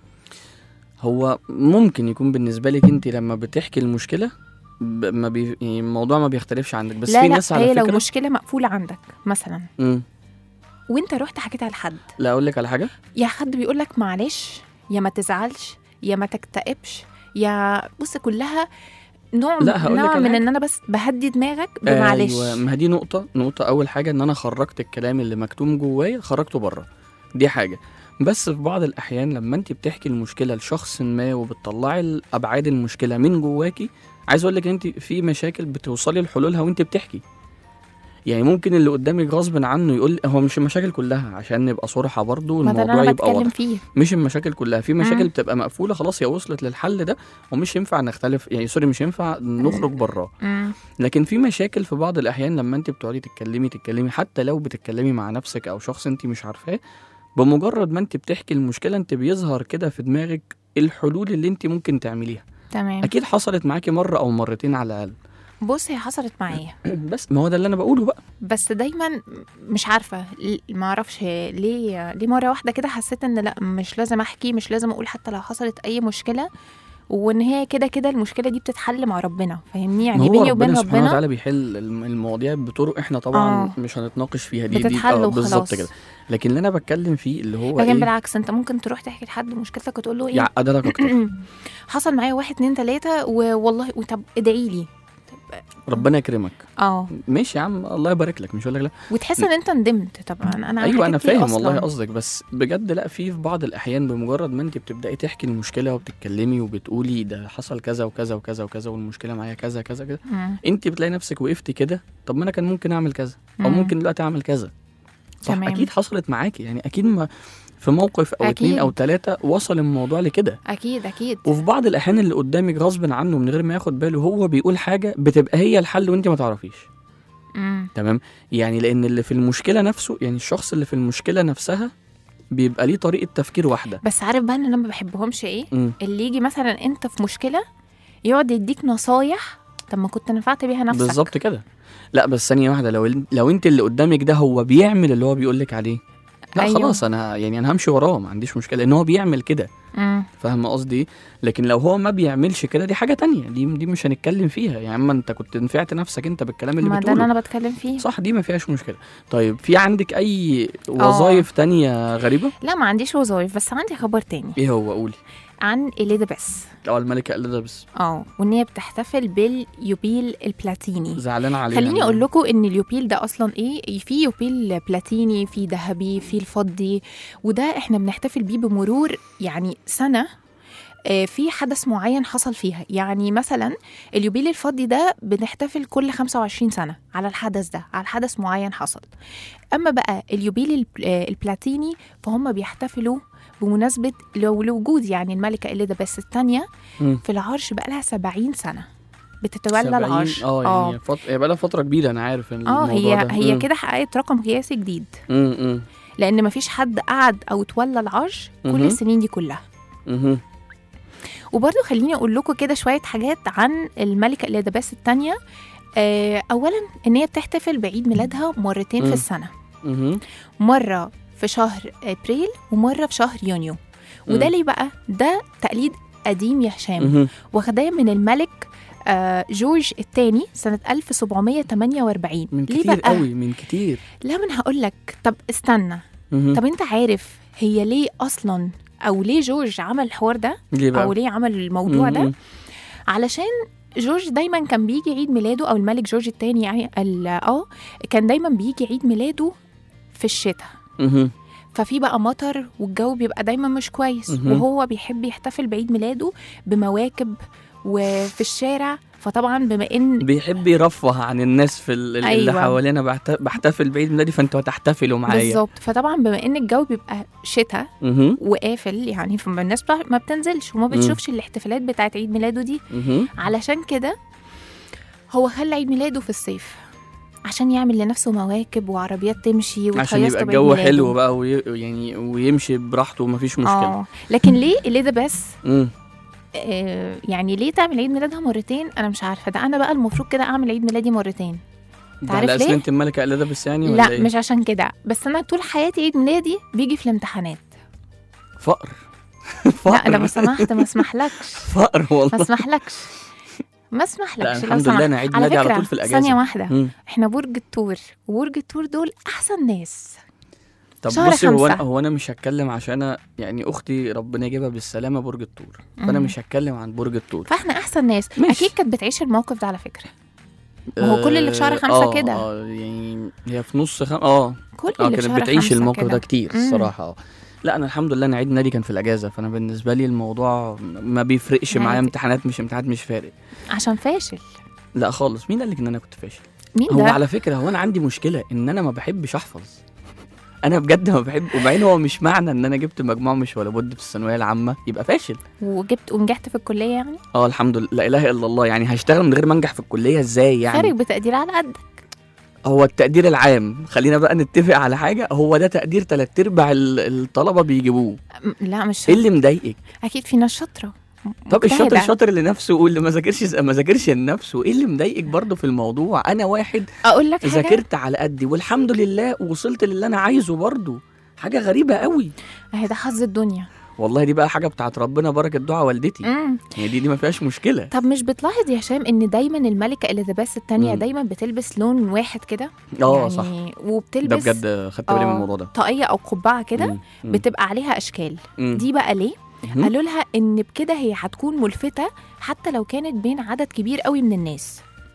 هو ممكن يكون بالنسبه لك انت لما بتحكي المشكله ب- ما بي... يعني الموضوع ما بيختلفش عندك بس لا في لا ناس على هي لو فكره مشكله مقفوله عندك مثلا مم. وانت رحت حكيتها لحد لا اقول لك على حاجه يا حد بيقول لك معلش يا ما تزعلش يا ما تكتئبش يا بص كلها نوع لا، هقول لك نوع على من حاجة. ان انا بس بهدي دماغك بمعلش ايوه ما هي دي نقطه نقطه اول حاجه ان انا خرجت الكلام اللي مكتوم جوايا خرجته بره دي حاجه بس في بعض الاحيان لما انت بتحكي المشكله لشخص ما وبتطلعي ابعاد المشكله من جواكي عايز اقول لك انت في مشاكل بتوصلي لحلولها وانت بتحكي يعني ممكن اللي قدامك غصب عنه يقول هو مش المشاكل كلها عشان نبقى صراحه برضو ما ده اللي الموضوع انا يبقى بتكلم واضح فيه مش المشاكل كلها في مشاكل مم. بتبقى مقفوله خلاص هي وصلت للحل ده ومش ينفع نختلف يعني سوري مش ينفع نخرج براه مم. لكن في مشاكل في بعض الاحيان لما انت بتقعدي تتكلمي تتكلمي حتى لو بتتكلمي مع نفسك او شخص انت مش عارفاه بمجرد ما انت بتحكي المشكله انت بيظهر كده في دماغك الحلول اللي انت ممكن تعمليها تمام اكيد حصلت معاكي مره او مرتين على الاقل بص هي حصلت معايا بس ما هو ده اللي انا بقوله بقى بس دايما مش عارفه ل- ما اعرفش ليه ليه مره واحده كده حسيت ان لا مش لازم احكي مش لازم اقول حتى لو حصلت اي مشكله وان هي كده كده المشكله دي بتتحل مع ربنا فاهمني ما يعني هو بيني وبين ربنا سبحانه ربنا وتعالى بيحل الم- المواضيع بطرق احنا طبعا آه. مش هنتناقش فيها دي دي بتتحل آه، بالظبط وخلاص. كده لكن اللي انا بتكلم فيه اللي هو لكن ايه بالعكس انت ممكن تروح تحكي لحد مشكلتك وتقول له ايه يعقدها لك اكتر حصل معايا واحد اتنين تلاته ووالله طب ادعي لي ربنا يكرمك اه ماشي يا عم الله يبارك لك مش هقول لك لا وتحس ان انت ندمت طبعا انا على ايوه انا حاجات كتير فاهم أصلاً. والله قصدك بس بجد لا في في بعض الاحيان بمجرد ما انت بتبداي تحكي المشكله وبتتكلمي وبتقولي ده حصل كذا وكذا وكذا وكذا والمشكله معايا كذا كذا كذا مم. انت بتلاقي نفسك وقفتي كده طب ما انا كان ممكن اعمل كذا او مم. ممكن دلوقتي اعمل كذا صح تمام. اكيد حصلت معاكي يعني اكيد ما في موقف او اتنين أكيد. او تلاته وصل الموضوع لكده اكيد اكيد وفي بعض الاحيان اللي قدامك غصب عنه من غير ما ياخد باله هو بيقول حاجه بتبقى هي الحل وانت ما تعرفيش مم. تمام يعني لان اللي في المشكله نفسه يعني الشخص اللي في المشكله نفسها بيبقى ليه طريقه تفكير واحده بس عارف بقى ان انا ما بحبهمش ايه مم. اللي يجي مثلا انت في مشكله يقعد يديك نصايح طب ما كنت نفعت بيها نفسك بالظبط كده لا بس ثانيه واحده لو لو انت اللي قدامك ده هو بيعمل اللي هو بيقول لك عليه لا أيوة. خلاص انا يعني انا همشي وراه ما عنديش مشكله لان هو بيعمل كده مم. فاهم قصدي إيه؟ لكن لو هو ما بيعملش كده دي حاجه تانية دي دي مش هنتكلم فيها يا عم انت كنت نفعت نفسك انت بالكلام اللي ما ده بتقوله اللي انا بتكلم فيه صح دي ما فيهاش مشكله طيب في عندك اي وظايف تانية غريبه لا ما عنديش وظايف بس عندي خبر تاني ايه هو قولي عن اليزابيث اه الملكه اليزابيث اه وان هي بتحتفل باليوبيل البلاتيني زعلانه عليها خليني اقول لكم ان اليوبيل ده اصلا ايه في يوبيل بلاتيني في ذهبي في الفضي وده احنا بنحتفل بيه بمرور يعني سنه آه، في حدث معين حصل فيها يعني مثلا اليوبيل الفضي ده بنحتفل كل 25 سنة على الحدث ده على حدث معين حصل أما بقى اليوبيل الب- آه، البلاتيني فهم بيحتفلوا بمناسبة لو لوجود يعني الملكة إليزابيث الثانية مم. في العرش بقى لها 70 سنة بتتولى 70 العرش اه يعني فط... هي بقى لها فتره كبيره انا عارف اه الموضوع هي ده. هي مم. كده حققت رقم قياسي جديد مم، مم، لان مفيش حد قعد او تولى العرش كل مهم. السنين دي كلها مهم. وبرضه خليني اقول لكم كده شويه حاجات عن الملكه اليزابيث الثانيه آه اولا ان هي بتحتفل بعيد ميلادها مرتين مم. في السنه مهم. مره في شهر ابريل ومره في شهر يونيو وده مم. ليه بقى ده تقليد قديم يا هشام مهم. واخداه من الملك آه جورج الثاني سنه 1748 من ليه كتير بقى قوي من كتير لا من هقول لك طب استنى مهم. طب انت عارف هي ليه اصلا او ليه جورج عمل الحوار ده ليه بقى او ليه عمل الموضوع ده مهم. علشان جورج دايما كان بيجي عيد ميلاده او الملك جورج الثاني يعني ال- اه كان دايما بيجي عيد ميلاده في الشتاء مهم. ففي بقى مطر والجو بيبقى دايما مش كويس مهم. وهو بيحب يحتفل بعيد ميلاده بمواكب وفي الشارع فطبعا بما ان بيحب يرفه عن الناس في ال- اللي أيوة. حوالينا بحت- بحتفل بعيد ميلادي فانتوا هتحتفلوا معايا بالظبط فطبعا بما ان الجو بيبقى شتاء مهم. وقافل يعني فالناس بتاع- ما بتنزلش وما مم. بتشوفش الاحتفالات بتاعت عيد ميلاده دي مهم. علشان كده هو خلى عيد ميلاده في الصيف عشان يعمل لنفسه مواكب وعربيات تمشي عشان وتهيص يبقى بعيد الجو ميلاده. حلو بقى وي... يعني ويمشي براحته ومفيش مشكله اه لكن ليه اليزابيث مم. آه يعني ليه تعمل عيد ميلادها مرتين انا مش عارفه ده انا بقى المفروض كده اعمل عيد ميلادي مرتين ده عارف على ليه؟ أساس انت الملكه اليزابيث يعني ولا لا إيه؟ مش عشان كده بس انا طول حياتي عيد ميلادي بيجي في الامتحانات فقر لا ده ما سمحت ما اسمحلكش فقر ما والله اسمحلكش ما اسمحلكش لا لو الحمد سمحت. لله انا عيد على ميلادي على فكرة، طول في الاجازه ثانيه واحده مم. احنا برج الثور وبرج الثور دول احسن ناس طب شهر بصي هو انا خمسة. هو انا مش هتكلم عشان أنا يعني اختي ربنا يجيبها بالسلامه برج الثور فانا مم. مش هتكلم عن برج الثور فاحنا احسن ناس ماشي. اكيد كانت بتعيش الموقف ده على فكره ما هو كل اللي في شهر آه، خمسة آه، كده. اه يعني هي في نص خم... اه كل اه اللي في كانت شهر بتعيش خمسة الموقف كده. ده كتير مم. الصراحه اه لا انا الحمد لله انا عيد ميلادي كان في الاجازه فانا بالنسبه لي الموضوع ما بيفرقش معايا عادي. امتحانات مش امتحانات مش فارق عشان فاشل لا خالص مين قال لك ان انا كنت فاشل مين هو ده على فكره هو انا عندي مشكله ان انا ما بحبش احفظ انا بجد ما بحب وبعدين هو مش معنى ان انا جبت مجموع مش ولا بد في الثانويه العامه يبقى فاشل وجبت ونجحت في الكليه يعني اه الحمد لله لا اله الا الله يعني هشتغل من غير ما انجح في الكليه ازاي يعني خارج بتقدير على قد هو التقدير العام خلينا بقى نتفق على حاجه هو ده تقدير تلات ارباع ال- الطلبه بيجيبوه لا مش ايه اللي مضايقك اكيد في ناس شاطره طب الشاطر مجتهدة. الشاطر اللي نفسه واللي ما ذاكرش ما ذاكرش لنفسه ايه اللي مضايقك برضه في الموضوع انا واحد اقول لك حاجه ذاكرت على قدي والحمد لله وصلت للي انا عايزه برضه حاجه غريبه قوي اهي ده حظ الدنيا والله دي بقى حاجه بتاعت ربنا بركه دعاء والدتي مم. يعني دي دي ما فيهاش مشكله طب مش بتلاحظ يا هشام ان دايما الملكه اليزابيث الثانيه مم. دايما بتلبس لون واحد كده اه يعني صح وبتلبس ده بجد خدت بالي من آه، الموضوع ده طاقيه او قبعه كده مم. مم. بتبقى عليها اشكال مم. دي بقى ليه مم. قالوا لها ان بكده هي هتكون ملفته حتى لو كانت بين عدد كبير قوي من الناس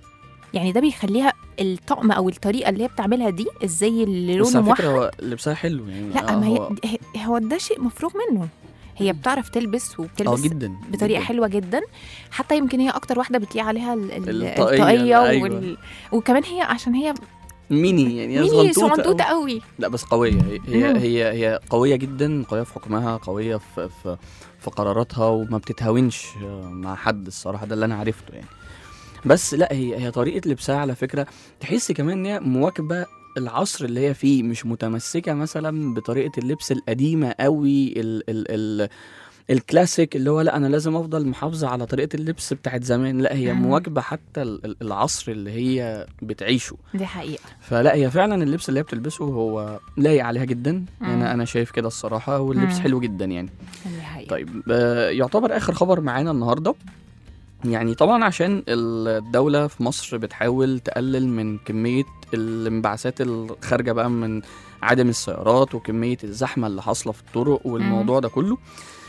يعني ده بيخليها الطقم او الطريقه اللي هي بتعملها دي الزي اللي بس لونه على فكره موحد هو لبسها حلو يعني لا آه، ما هو هي هي- هو ده شيء مفروغ منه هي بتعرف تلبس اه وبتلبس جدا بطريقه جداً. حلوه جدا حتى يمكن هي اكتر واحده بتليق عليها ال- ال- الطاقية، الطاقيه أيوة. وال... وكمان هي عشان هي ميني يعني هي ميني صغنطوطة صغنطوطه أوي. قوي لا بس قوية هي هي مم. هي, هي قوية جدا قوية في حكمها قوية في في في قراراتها وما بتتهاونش مع حد الصراحة ده اللي أنا عرفته يعني بس لا هي هي طريقة لبسها على فكرة تحس كمان إن هي مواكبة العصر اللي هي فيه مش متمسكة مثلا بطريقة اللبس القديمة قوي ال ال ال الكلاسيك اللي هو لا انا لازم افضل محافظه على طريقه اللبس بتاعت زمان لا هي مم. مواكبه حتى ال- ال- العصر اللي هي بتعيشه دي حقيقه فلا هي فعلا اللبس اللي هي بتلبسه هو لايق عليها جدا مم. انا انا شايف كده الصراحه واللبس مم. حلو جدا يعني دي حقيقه طيب آه، يعتبر اخر خبر معانا النهارده يعني طبعا عشان الدولة في مصر بتحاول تقلل من كمية الانبعاثات الخارجة بقى من عدم السيارات وكمية الزحمة اللي حاصلة في الطرق والموضوع ده كله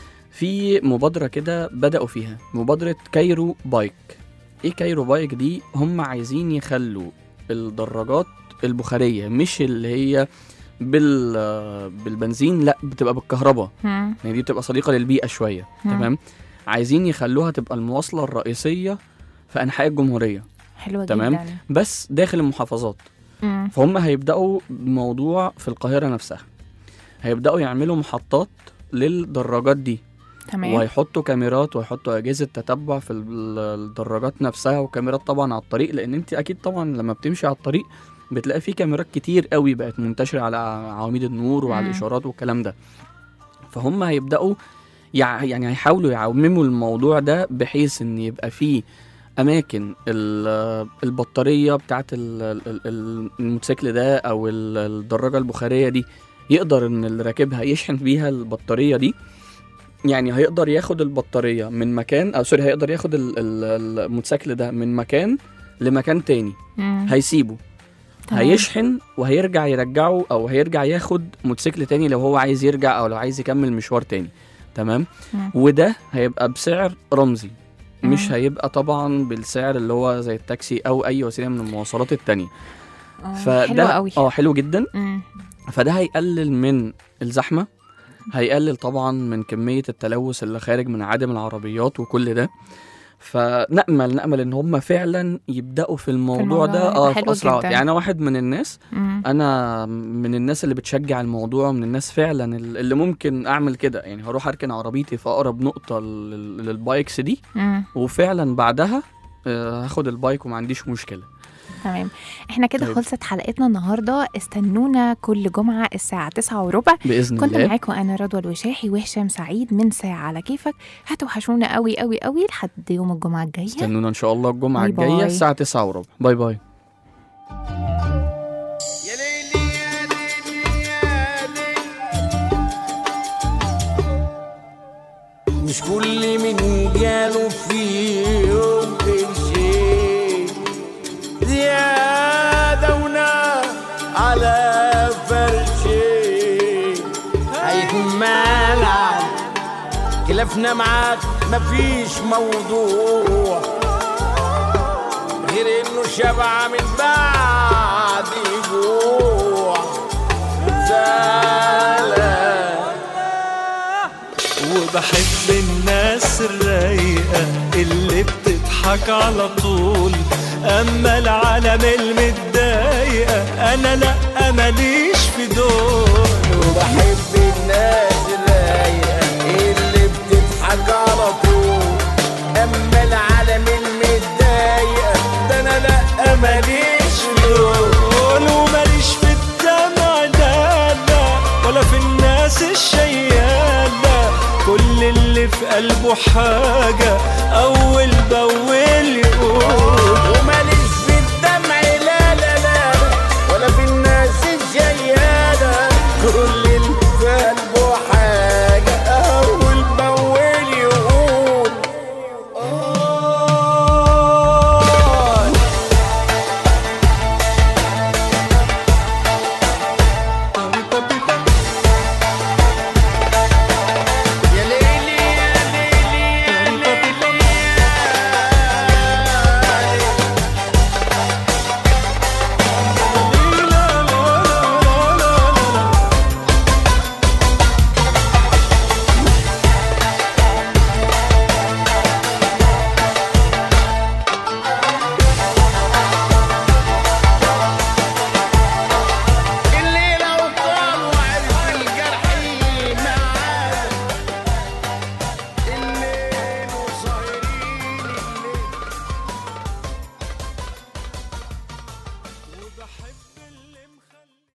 في مبادرة كده بدأوا فيها مبادرة كايرو بايك ايه كايرو بايك دي هم عايزين يخلوا الدراجات البخارية مش اللي هي بال بالبنزين لا بتبقى بالكهرباء مم. يعني دي بتبقى صديقه للبيئه شويه مم. تمام عايزين يخلوها تبقى المواصله الرئيسيه في انحاء الجمهوريه حلوه تمام. جدا بس داخل المحافظات مم. فهم هيبداوا بموضوع في القاهره نفسها هيبداوا يعملوا محطات للدراجات دي تمام وهيحطوا كاميرات وهيحطوا اجهزه تتبع في ال- الدراجات نفسها وكاميرات طبعا على الطريق لان انت اكيد طبعا لما بتمشي على الطريق بتلاقي في كاميرات كتير قوي بقت منتشره على عواميد النور وعلى مم. الاشارات والكلام ده فهم هيبداوا يع... يعني هيحاولوا يعمموا الموضوع ده بحيث ان يبقى فيه اماكن ال- البطاريه بتاعت ال- ال- ال- الموتوسيكل ده او ال- الدراجه البخاريه دي يقدر ان اللي راكبها يشحن بيها البطاريه دي يعني هيقدر ياخد البطاريه من مكان او سوري هيقدر ياخد ال- ال- الموتوسيكل ده من مكان لمكان تاني مم. هيسيبه تمام. هيشحن وهيرجع يرجعه او هيرجع ياخد موتوسيكل تاني لو هو عايز يرجع او لو عايز يكمل مشوار تاني تمام مم. وده هيبقى بسعر رمزي مش مم. هيبقى طبعا بالسعر اللي هو زي التاكسي او اي وسيله من المواصلات التانية آه، فده حلوه قوي اه حلو جدا مم. فده هيقلل من الزحمه هيقلل طبعا من كميه التلوث اللي خارج من عدم العربيات وكل ده فنأمل نأمل ان هم فعلا يبدأوا في الموضوع, الموضوع ده ده اه حلو في اسرع وقت جدا. يعني انا واحد من الناس مم. انا من الناس اللي بتشجع الموضوع من الناس فعلا اللي ممكن اعمل كده يعني هروح اركن عربيتي في اقرب نقطه لل- للبايكس دي مم. وفعلا بعدها آه، هاخد البايك وما عنديش مشكله تمام احنا كده طيب. خلصت حلقتنا النهارده استنونا كل جمعه الساعه 9 وربع باذن كنت الله معاكم انا رضوى الوشاحي وهشام سعيد من ساعه على كيفك هتوحشونا قوي قوي قوي لحد يوم الجمعه الجايه استنونا ان شاء الله الجمعه باي باي. الجايه الساعه 9 وربع باي باي مش كل من جاله في يوم قرشين زيادة ونار على فرشين هيكون مالع خلافنا معاك مفيش موضوع غير انه شبع من بعد جوع زعلان وبحب الناس الرايقة اللي بتضحك على طول أما العالم المتضايقة أنا لأ ماليش في دول وبحب الناس الرايقة اللي بتضحك على طول أما العالم المتضايقة ده أنا لأ ماليش في دول وماليش في الدمع لا لا ولا في الناس الشيالة كل اللي في قلبه حاجة أول بأول يقول